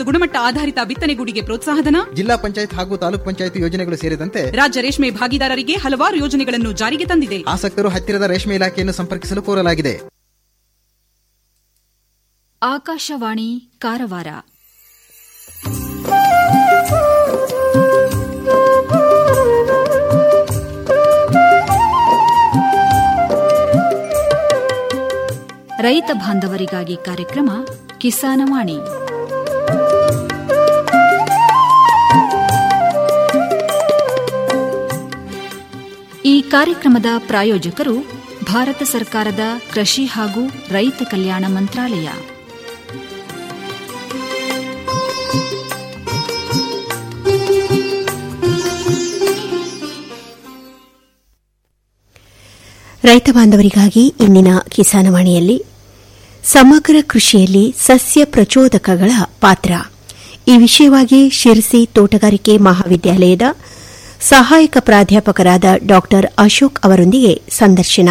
ಮತ್ತು ಗುಣಮಟ್ಟ ಆಧಾರಿತ ಬಿತ್ತನೆಗೂಡಿಗೆ ಪ್ರೋತ್ಸಾಹಧನ ಜಿಲ್ಲಾ ಪಂಚಾಯತ್ ಹಾಗೂ ತಾಲೂಕ್ ಪಂಚಾಯತ್ ಯೋಜನೆಗಳು ಸೇರಿದಂತೆ ರಾಜ್ಯ ರೇಷ್ಮೆ ಭಾಗಿದಾರರಿಗೆ ಹಲವಾರು ಯೋಜನೆಗಳನ್ನು ಜಾರಿಗೆ ತಂದಿದೆ ಆಸಕ್ತರು ಹತ್ತಿರದ ರೇಷ್ಮೆ ಇಲಾಖೆಯನ್ನು ಸಂಪರ್ಕಿಸಲು ಕೋರಲಾಗಿದೆ ಆಕಾಶವಾಣಿ ಕಾರವಾರ ರೈತ ಬಾಂಧವರಿಗಾಗಿ ಕಾರ್ಯಕ್ರಮ ಕಿಸಾನವಾಣಿ ಈ ಕಾರ್ಯಕ್ರಮದ ಪ್ರಾಯೋಜಕರು ಭಾರತ ಸರ್ಕಾರದ ಕೃಷಿ ಹಾಗೂ ರೈತ ಕಲ್ಯಾಣ ಮಂತ್ರಾಲಯ ರೈತ ಬಾಂಧವರಿಗಾಗಿ ಇಂದಿನ ಕಿಸಾನವಾಣಿಯಲ್ಲಿ ಸಮಗ್ರ ಕೃಷಿಯಲ್ಲಿ ಸಸ್ಯ ಪ್ರಚೋದಕಗಳ ಪಾತ್ರ ಈ ವಿಷಯವಾಗಿ ಶಿರಸಿ ತೋಟಗಾರಿಕೆ ಮಹಾವಿದ್ಯಾಲಯದ ಸಹಾಯಕ ಪ್ರಾಧ್ಯಾಪಕರಾದ ಡಾ ಅಶೋಕ್ ಅವರೊಂದಿಗೆ ಸಂದರ್ಶನ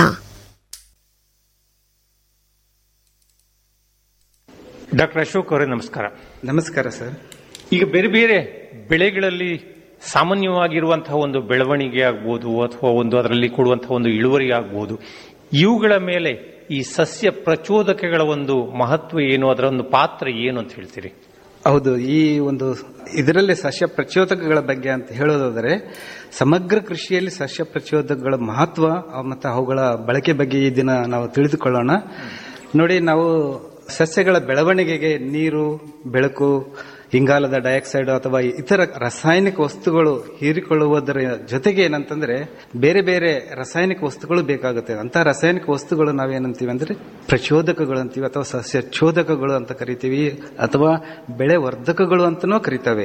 ಡಾಕ್ಟರ್ ಅಶೋಕ್ ಅವರೇ ನಮಸ್ಕಾರ ನಮಸ್ಕಾರ ಸರ್ ಈಗ ಬೇರೆ ಬೇರೆ ಬೆಳೆಗಳಲ್ಲಿ ಸಾಮಾನ್ಯವಾಗಿರುವಂತಹ ಒಂದು ಬೆಳವಣಿಗೆ ಆಗ್ಬೋದು ಅಥವಾ ಒಂದು ಅದರಲ್ಲಿ ಕೊಡುವಂತಹ ಒಂದು ಇಳುವರಿ ಆಗ್ಬೋದು ಇವುಗಳ ಮೇಲೆ ಈ ಸಸ್ಯ ಪ್ರಚೋದಕಗಳ ಒಂದು ಮಹತ್ವ ಏನು ಅದರ ಒಂದು ಪಾತ್ರ ಏನು ಅಂತ ಹೇಳ್ತೀರಿ ಹೌದು ಈ ಒಂದು ಇದರಲ್ಲಿ ಸಸ್ಯ ಪ್ರಚೋದಕಗಳ ಬಗ್ಗೆ ಅಂತ ಹೇಳೋದಾದರೆ ಸಮಗ್ರ ಕೃಷಿಯಲ್ಲಿ ಸಸ್ಯ ಪ್ರಚೋದಕಗಳ ಮಹತ್ವ ಮತ್ತು ಅವುಗಳ ಬಳಕೆ ಬಗ್ಗೆ ಈ ದಿನ ನಾವು ತಿಳಿದುಕೊಳ್ಳೋಣ ನೋಡಿ ನಾವು ಸಸ್ಯಗಳ ಬೆಳವಣಿಗೆಗೆ ನೀರು ಬೆಳಕು ಇಂಗಾಲದ ಡೈಆಕ್ಸೈಡ್ ಅಥವಾ ಇತರ ರಾಸಾಯನಿಕ ವಸ್ತುಗಳು ಹೀರಿಕೊಳ್ಳುವುದರ ಜೊತೆಗೆ ಏನಂತಂದ್ರೆ ಬೇರೆ ಬೇರೆ ರಾಸಾಯನಿಕ ವಸ್ತುಗಳು ಬೇಕಾಗುತ್ತೆ ಅಂತ ರಾಸಾಯನಿಕ ವಸ್ತುಗಳು ನಾವೇನಂತೀವಿ ಅಂದ್ರೆ ಪ್ರಚೋದಕಗಳು ಅಂತೀವಿ ಅಥವಾ ಸಸ್ಯ ಚೋದಕಗಳು ಅಂತ ಕರಿತೀವಿ ಅಥವಾ ಬೆಳೆ ವರ್ಧಕಗಳು ಅಂತನೂ ಕರಿತವೆ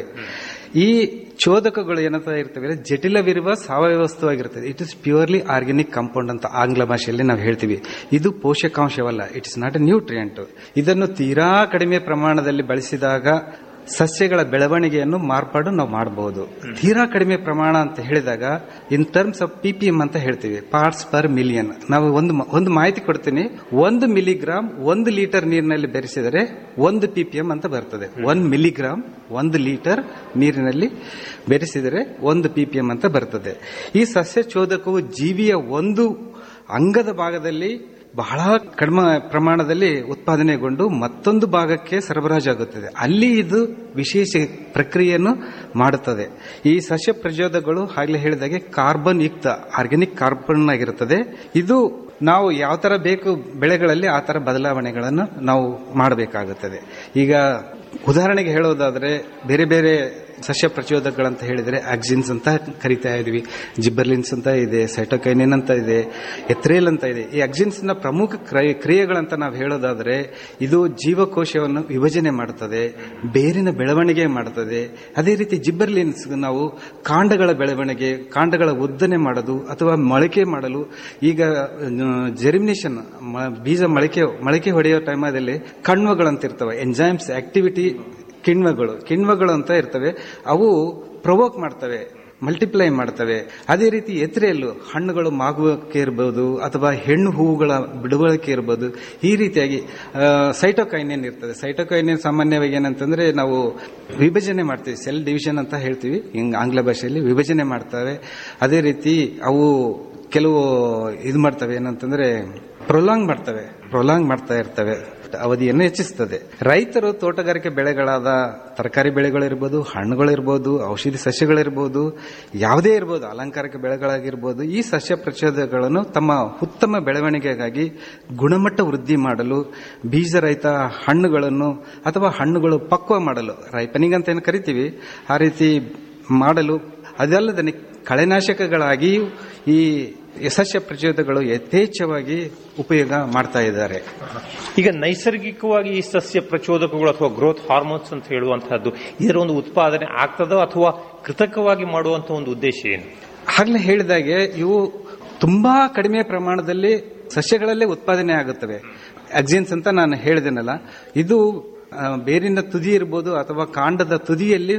ಈ ಚೋದಕಗಳು ಏನಂತ ಇರ್ತವೆ ಅಂದ್ರೆ ಜಟಿಲವಿರುವ ಸಾವಯವ ವಸ್ತುವಾಗಿರ್ತದೆ it is purely organic compound ಅಂತ ಆಂಗ್ಲ ಭಾಷೆಯಲ್ಲಿ ನಾವು ಹೇಳ್ತೀವಿ ಇದು ಪೋಷಕಾಂಶವಲ್ಲ it is not a nutrient ಇದನ್ನು ತೀರಾ ಕಡಿಮೆ ಪ್ರಮಾಣದಲ್ಲಿ ಬಳಸಿದಾಗ ಸಸ್ಯಗಳ ಬೆಳವಣಿಗೆಯನ್ನು ಮಾರ್ಪಾಡು ನಾವು ಮಾಡಬಹುದು ತೀರಾ ಕಡಿಮೆ ಪ್ರಮಾಣ ಅಂತ ಹೇಳಿದಾಗ ಇನ್ ಟರ್ಮ್ಸ್ ಆಫ್ ಪಿಪಿಎಂ ಅಂತ ಹೇಳ್ತೀವಿ ಪಾರ್ಟ್ಸ್ ಪರ್ ಮಿಲಿಯನ್ ನಾವು ಒಂದು ಒಂದು ಮಾಹಿತಿ ಕೊಡ್ತೀನಿ ಒಂದು ಮಿಲಿಗ್ರಾಮ್ ಒಂದು ಲೀಟರ್ ನೀರಿನಲ್ಲಿ ಬೆರೆಸಿದರೆ ಒಂದು ಪಿಪಿಎಂ ಅಂತ ಬರ್ತದೆ ಒನ್ ಮಿಲಿಗ್ರಾಮ್ ಒಂದು ಲೀಟರ್ ನೀರಿನಲ್ಲಿ ಬೆರೆಸಿದರೆ ಒಂದು ಪಿಪಿಎಂ ಅಂತ ಬರ್ತದೆ ಈ ಸಸ್ಯ ಚೋದಕವು ಜೀವಿಯ ಒಂದು ಅಂಗದ ಭಾಗದಲ್ಲಿ ಬಹಳ ಕಡಿಮೆ ಪ್ರಮಾಣದಲ್ಲಿ ಉತ್ಪಾದನೆಗೊಂಡು ಮತ್ತೊಂದು ಭಾಗಕ್ಕೆ ಸರಬರಾಜಾಗುತ್ತದೆ ಅಲ್ಲಿ ಇದು ವಿಶೇಷ ಪ್ರಕ್ರಿಯೆಯನ್ನು ಮಾಡುತ್ತದೆ ಈ ಸಸ್ಯ ಪ್ರಚೋದಕಗಳು ಆಗಲೇ ಹೇಳಿದಾಗೆ ಕಾರ್ಬನ್ ಯುಕ್ತ ಆರ್ಗ್ಯಾನಿಕ್ ಕಾರ್ಬನ್ ಆಗಿರುತ್ತದೆ ಇದು ನಾವು ಯಾವ ತರ ಬೇಕು ಬೆಳೆಗಳಲ್ಲಿ ಆ ತರ ಬದಲಾವಣೆಗಳನ್ನು ನಾವು ಮಾಡಬೇಕಾಗುತ್ತದೆ ಈಗ ಉದಾಹರಣೆಗೆ ಹೇಳೋದಾದ್ರೆ ಬೇರೆ ಬೇರೆ ಸಸ್ಯ ಪ್ರಚೋದಕಗಳಂತ ಹೇಳಿದರೆ ಆಕ್ಸಿನ್ಸ್ ಅಂತ ಕರಿತಾ ಇದೀವಿ ಜಿಬ್ಬರ್ಲಿನ್ಸ್ ಅಂತ ಇದೆ ಸೈಟೋಕೈನಿನ್ ಅಂತ ಇದೆ ಎಥ್ರೇಲ್ ಅಂತ ಇದೆ ಈ ಆಕ್ಸಿನ್ಸ್ ನ ಪ್ರಮುಖ ಕ್ರಿಯೆ- ಕ್ರಿಯೆಗಳಂತ ನಾವು ಹೇಳೋದಾದ್ರೆ ಇದು ಜೀವಕೋಶವನ್ನು ವಿಭಜನೆ ಮಾಡುತ್ತದೆ ಬೇರಿನ ಬೆಳವಣಿಗೆ ಮಾಡುತ್ತದೆ ಅದೇ ರೀತಿ ಜಿಬ್ಬರ್ಲಿನ್ಸ್ ನಾವು ಕಾಂಡಗಳ ಬೆಳವಣಿಗೆ ಕಾಂಡಗಳ ಉದ್ದನೆ ಮಾಡೋದು ಅಥವಾ ಮೊಳಕೆ ಮಾಡಲು ಈಗ ಜೆರ್ಮಿನೇಷನ್ ಬೀಜ ಮೊಳಕೆ ಮೊಳಕೆ ಹೊಡೆಯೋ ಟೈಮಲ್ಲಿ ಕಣ್ವಗಳಂತ ಇರ್ತವೆ ಎಂಜೈಮ್ಸ್ ಆಕ್ಟಿವಿಟಿ ಕಿಣ್ವಗಳು ಕಿಣ್ವಗಳು ಅಂತ ಇರ್ತವೆ ಅವು ಪ್ರವೋಕ್ ಮಾಡ್ತವೆ ಮಲ್ಟಿಪ್ಲೈ ಮಾಡ್ತವೆ ಅದೇ ರೀತಿ ಎತ್ತರೆಯಲ್ಲೂ ಹಣ್ಣುಗಳು ಮಾಗುವಕ್ಕೆ ಇರ್ಬೋದು ಅಥವಾ ಹೆಣ್ಣು ಹೂವುಗಳ ಬಿಡುವಳಿಕೆ ಇರ್ಬೋದು ಈ ರೀತಿಯಾಗಿ ಸೈಟೋಕೈನಿನ್ ಇರ್ತದೆ ಸೈಟೋಕೈನಿನ್ ಸಾಮಾನ್ಯವಾಗಿ ಏನಂತಂದ್ರೆ ನಾವು ವಿಭಜನೆ ಮಾಡ್ತೀವಿ ಸೆಲ್ ಡಿವಿಷನ್ ಅಂತ ಹೇಳ್ತೀವಿ ಹಿಂಗ್ ಆಂಗ್ಲ ಭಾಷೆಯಲ್ಲಿ ವಿಭಜನೆ ಮಾಡ್ತವೆ ಅದೇ ರೀತಿ ಅವು ಕೆಲವು ಇದು ಮಾಡ್ತವೆ ಏನಂತಂದ್ರೆ ಪ್ರೊಲಾಂಗ್ ಮಾಡ್ತವೆ ಪ್ರೊಲಾಂಗ್ ಮಾಡ್ತಾ ಇರ್ತವೆ ಅವಧಿಯನ್ನು ಹೆಚ್ಚಿಸುತ್ತದೆ ರೈತರು ತೋಟಗಾರಿಕೆ ಬೆಳೆಗಳಾದ ತರಕಾರಿ ಬೆಳೆಗಳಿರ್ಬೋದು ಹಣ್ಣುಗಳಿರ್ಬೋದು ಔಷಧಿ ಸಸ್ಯಗಳಿರ್ಬೋದು ಯಾವುದೇ ಇರ್ಬೋದು ಅಲಂಕಾರಿಕ ಬೆಳೆಗಳಾಗಿರ್ಬೋದು ಈ ಸಸ್ಯ ಪ್ರಚೋದಕಗಳನ್ನು ತಮ್ಮ ಉತ್ತಮ ಬೆಳವಣಿಗೆಗಾಗಿ ಗುಣಮಟ್ಟ ವೃದ್ಧಿ ಮಾಡಲು ಬೀಜರಹಿತ ಹಣ್ಣುಗಳನ್ನು ಅಥವಾ ಹಣ್ಣುಗಳು ಪಕ್ವ ಮಾಡಲು ರೈಪನಿಂಗ್ ಅಂತ ಏನು ಕರಿತೀವಿ ಆ ರೀತಿ ಮಾಡಲು ಅದಲ್ಲದೆ ಕಳೆನಾಶಕಗಳಾಗಿಯೂ ಈ ಸಸ್ಯ ಪ್ರಚೋದಕಗಳು ಯಥೇಚ್ಛವಾಗಿ ಉಪಯೋಗ ಮಾಡ್ತಾ ಇದ್ದಾರೆ ಈಗ ನೈಸರ್ಗಿಕವಾಗಿ ಈ ಸಸ್ಯ ಪ್ರಚೋದಕಗಳು ಅಥವಾ ಗ್ರೋತ್ ಹಾರ್ಮೋನ್ಸ್ ಅಂತ ಹೇಳುವಂತಹದ್ದು ಇದರ ಒಂದು ಉತ್ಪಾದನೆ ಆಗ್ತದೋ ಅಥವಾ ಕೃತಕವಾಗಿ ಮಾಡುವಂತಹ ಒಂದು ಉದ್ದೇಶ ಏನು ಆಗ್ಲೇ ಹೇಳಿದಾಗೆ ಇವು ತುಂಬಾ ಕಡಿಮೆ ಪ್ರಮಾಣದಲ್ಲಿ ಸಸ್ಯಗಳಲ್ಲೇ ಉತ್ಪಾದನೆ ಆಗುತ್ತವೆ ಅಕ್ಸಿನ್ಸ್ ಅಂತ ನಾನು ಹೇಳಿದೆನಲ್ಲ ಇದು ಆ, ಬೇರಿನ ತುದಿ ಇರ್ಬೋದು ಅಥವಾ ಕಾಂಡದ ತುದಿಯಲ್ಲಿ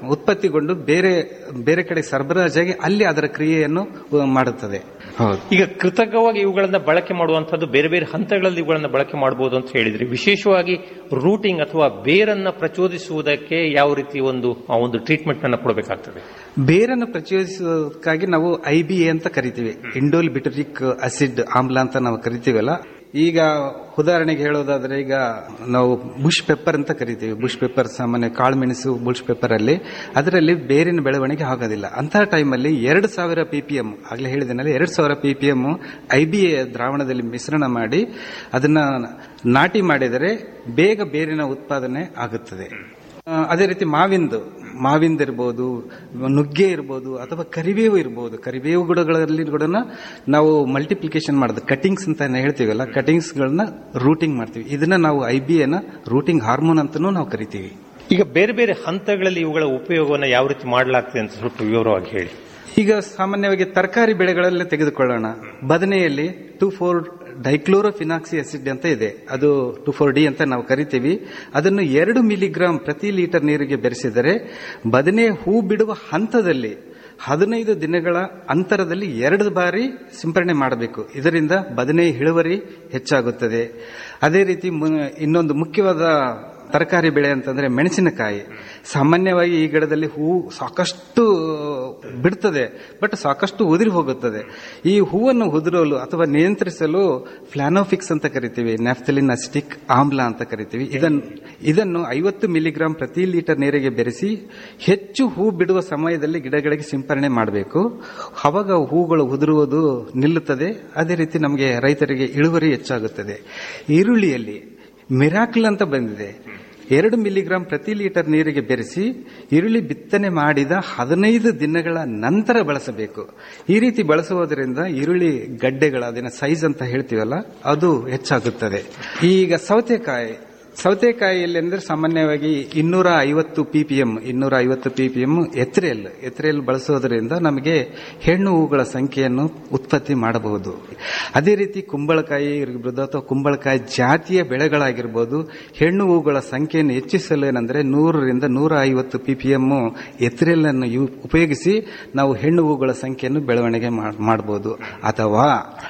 ಉತ್ಪತ್ತಿಗೊಂಡು ಬೇರೆ ಬೇರೆ ಕಡೆ ಸರಬರಾಜಾಗಿ ಅಲ್ಲಿ ಅದರ ಕ್ರಿಯೆಯನ್ನು ಅಹ್, ಮಾಡುತ್ತದೆ ಹೌದು ಈಗ ಕೃತಕವಾಗಿ ಇವುಗಳನ್ನ ಬಳಕೆ ಮಾಡುವಂತದ್ದು ಬೇರೆ ಬೇರೆ ಹಂತಗಳಲ್ಲಿ ಇವುಗಳನ್ನ ಬಳಕೆ ಮಾಡಬಹುದು ಅಂತ ಹೇಳಿದ್ರಿ ವಿಶೇಷವಾಗಿ ರೂಟಿಂಗ್ ಅಥವಾ ಬೇರನ್ನ ಪ್ರಚೋದಿಸುವುದಕ್ಕೆ ಯಾವ ರೀತಿ ಒಂದು ಆ ಒಂದು ಟ್ರೀಟ್ಮೆಂಟ್ ಅನ್ನ ಕೊಡಬೇಕಾಗ್ತದೆ ಬೇರನ್ನು ಪ್ರಚೋದಿಸುವುದಕ್ಕಾಗಿ ನಾವು ಐ ಬಿ ಎ ಅಂತ ಕರಿತೀವಿ ಇಂಡೋಲ್ ಬಿಟರಿಕ್ ಅಸಿಡ್ ಆಮ್ಲ ಅಂತ ನಾವು ಕರಿತೀವಲ್ಲ ಈಗ ಉದಾಹರಣೆಗೆ ಹೇಳೋದಾದ್ರೆ ಈಗ ನಾವು ಬುಷ್ ಪೆಪ್ಪರ್ ಅಂತ ಕರಿತೀವಿ ಬುಷ್ ಪೆಪ್ಪರ್ ಸಾಮಾನ್ಯ ಕಾಳುಮೆಣಸು ಬುಷ್ ಪೆಪ್ಪರ್ ಅಲ್ಲಿ ಅದರಲ್ಲಿ ಬೇರಿನ ಬೆಳವಣಿಗೆ ಆಗೋದಿಲ್ಲ ಅಂತಹ ಟೈಮಲ್ಲಿ ಎರಡು ಸಾವಿರ ಪಿಪಿಎಂ ಆಗ್ಲೇ ಹೇಳಿದೆನಲ್ಲ ಎರಡು ಸಾವಿರ ಪಿಪಿಎಂ ಐ ಬಿ ಎ ದ್ರಾವಣದಲ್ಲಿ ಮಿಶ್ರಣ ಮಾಡಿ ಅದನ್ನ ನಾಟಿ ಮಾಡಿದರೆ ಬೇಗ ಬೇರಿನ ಉತ್ಪಾದನೆ ಆಗುತ್ತದೆ ಆ, ಅದೇ ರೀತಿ ಮಾವಿಂದು ಮಾವಿಂದ ಇರ್ಬೋದು ನುಗ್ಗೆ ಇರ್ಬೋದು ಅಥವಾ ಕರಿಬೇವು ಇರ್ಬೋದು ಕರಿಬೇವು ಗಿಡಗಳಲ್ಲಿ ಕೂಡ ನಾವು ಮಲ್ಟಿಪ್ಲಿಕೇಶನ್ ಮಾಡೋದು ಕಟಿಂಗ್ಸ್ ಅಂತ ಏನ್ ಹೇಳ್ತೀವಲ್ಲ ಕಟಿಂಗ್ಸ್ ಗಳನ್ನ ರೂಟಿಂಗ್ ಮಾಡ್ತೀವಿ ಇದನ್ನ ನಾವು I B A rooting hormone ಅಂತಾನೂ ನಾವು ಕರಿತೀವಿ ಈಗ ಬೇರೆ ಬೇರೆ ಹಂತಗಳಲ್ಲಿ ಇವುಗಳ ಉಪಯೋಗವನ್ನು ಯಾವ ರೀತಿ ಮಾಡಲಾಗ್ತದೆ ಅಂತ ಸ್ವಲ್ಪ ವಿವರವಾಗಿ ಹೇಳಿ ಈಗ ಸಾಮಾನ್ಯವಾಗಿ ತರಕಾರಿ ಬೆಳೆಗಳಲ್ಲೇ ತೆಗೆದುಕೊಳ್ಳೋಣ ಬದನೆಯಲ್ಲಿ ಟು ಫೋರ್ ಡೈಕ್ಲೋರೋಫಿನಾಕ್ಸಿ ಆಸಿಡ್ ಅಂತ ಇದೆ ಅದು ಟು ಫೋರ್ ಡಿ ಅಂತ ನಾವು ಕರಿತೀವಿ ಅದನ್ನು ಎರಡು ಮಿಲಿಗ್ರಾಂ ಪ್ರತಿ ಲೀಟರ್ ನೀರಿಗೆ ಬೆರೆಸಿದರೆ ಬದನೆ ಹೂ ಬಿಡುವ ಹಂತದಲ್ಲಿ ಹದಿನೈದು ದಿನಗಳ ಅಂತರದಲ್ಲಿ ಎರಡು ಬಾರಿ ಸಿಂಪರಣೆ ಮಾಡಬೇಕು ಇದರಿಂದ ಬದನೆ ಇಳುವರಿ ಹೆಚ್ಚಾಗುತ್ತದೆ ಅದೇ ರೀತಿ ಮು- ಇನ್ನೊಂದು ಮುಖ್ಯವಾದ ತರಕಾರಿ ಬೆಳೆ ಅಂತಂದ್ರೆ ಮೆಣಸಿನಕಾಯಿ ಸಾಮಾನ್ಯವಾಗಿ ಈ ಗಿಡದಲ್ಲಿ ಹೂ ಸಾಕಷ್ಟು ಬಿಡ್ತದೆ ಬಟ್ ಸಾಕಷ್ಟು ಉದುರಿ ಹೋಗುತ್ತದೆ ಈ ಹೂವನ್ನು ಉದುರಲು ಅಥವಾ ನಿಯಂತ್ರಿಸಲು ಫ್ಲಾನೋಫಿಕ್ಸ್ ಅಂತ ಕರಿತೀವಿ ನ್ಯಾಫ್ಥಲಿನ್ ಅಸಿಟಿಕ್ ಆಮ್ಲ ಅಂತ ಕರಿತೀವಿ ಇದನ್ನು ಇದನ್ನು ಐವತ್ತು ಮಿಲಿಗ್ರಾಂ ಪ್ರತಿ ಲೀಟರ್ ನೀರಿಗೆ ಬೆರೆಸಿ ಹೆಚ್ಚು ಹೂ ಬಿಡುವ ಸಮಯದಲ್ಲಿ ಗಿಡಗಳಿಗೆ ಸಿಂಪರಣೆ ಮಾಡಬೇಕು ಅವಾಗ ಹೂಗಳು ಉದುರುವುದು ನಿಲ್ಲುತ್ತದೆ ಅದೇ ರೀತಿ ನಮಗೆ ರೈತರಿಗೆ ಇಳುವರಿ ಹೆಚ್ಚಾಗುತ್ತದೆ ಈರುಳ್ಳಿಯಲ್ಲಿ ಮಿರಾಕಲ್ ಅಂತ ಬಂದಿದೆ ಎರಡು ಮಿಲಿಗ್ರಾಂ ಪ್ರತಿ ಲೀಟರ್ ನೀರಿಗೆ ಬೆರೆಸಿ ಈರುಳ್ಳಿ ಬಿತ್ತನೆ ಮಾಡಿದ ಹದಿನೈದು ದಿನಗಳ ನಂತರ ಬಳಸಬೇಕು ಈ ರೀತಿ ಬಳಸುವುದರಿಂದ ಈರುಳ್ಳಿ ಗಡ್ಡೆಗಳ ಅದನ್ನ ಸೈಜ್ ಅಂತ ಹೇಳ್ತೀವಲ್ಲ ಅದು ಹೆಚ್ಚಾಗುತ್ತದೆ ಈಗ ಸೌತೆಕಾಯಿ ಸೌತೆಕಾಯಿಯಲ್ಲಿ ಅಂದ್ರೆ ಸಾಮಾನ್ಯವಾಗಿ ಇನ್ನೂರ ಐವತ್ತು ಪಿಪಿಎಂ ಇನ್ನೂರ ಐವತ್ತು ಪಿಪಿಎಂ ಎತ್ರೆಲ್ ಎತ್ರೆಲ್ ಬಳಸೋದ್ರಿಂದ ನಮಗೆ ಹೆಣ್ಣು ಹೂಗಳ ಸಂಖ್ಯೆಯನ್ನು ಉತ್ಪತ್ತಿ ಮಾಡಬಹುದು ಅದೇ ರೀತಿ ಕುಂಬಳಕಾಯಿ ಇರ್ಬೋದು ಅಥವಾ ಕುಂಬಳಕಾಯಿ ಜಾತಿಯ ಬೆಳೆಗಳಾಗಿರ್ಬೋದು ಹೆಣ್ಣು ಹೂಗಳ ಸಂಖ್ಯೆಯನ್ನು ಹೆಚ್ಚಿಸಲು ಏನಂದ್ರೆ ನೂರರಿಂದ ನೂರ ಐವತ್ತು ಪಿಪಿಎಂ ಎತ್ರೆಲ್ ಅನ್ನು ಯು- ಉಪಯೋಗಿಸಿ ನಾವು ಹೆಣ್ಣು ಹೂಗಳ ಸಂಖ್ಯೆಯನ್ನು ಬೆಳವಣಿಗೆ ಮಾಡಬಹುದು ಅಥವಾ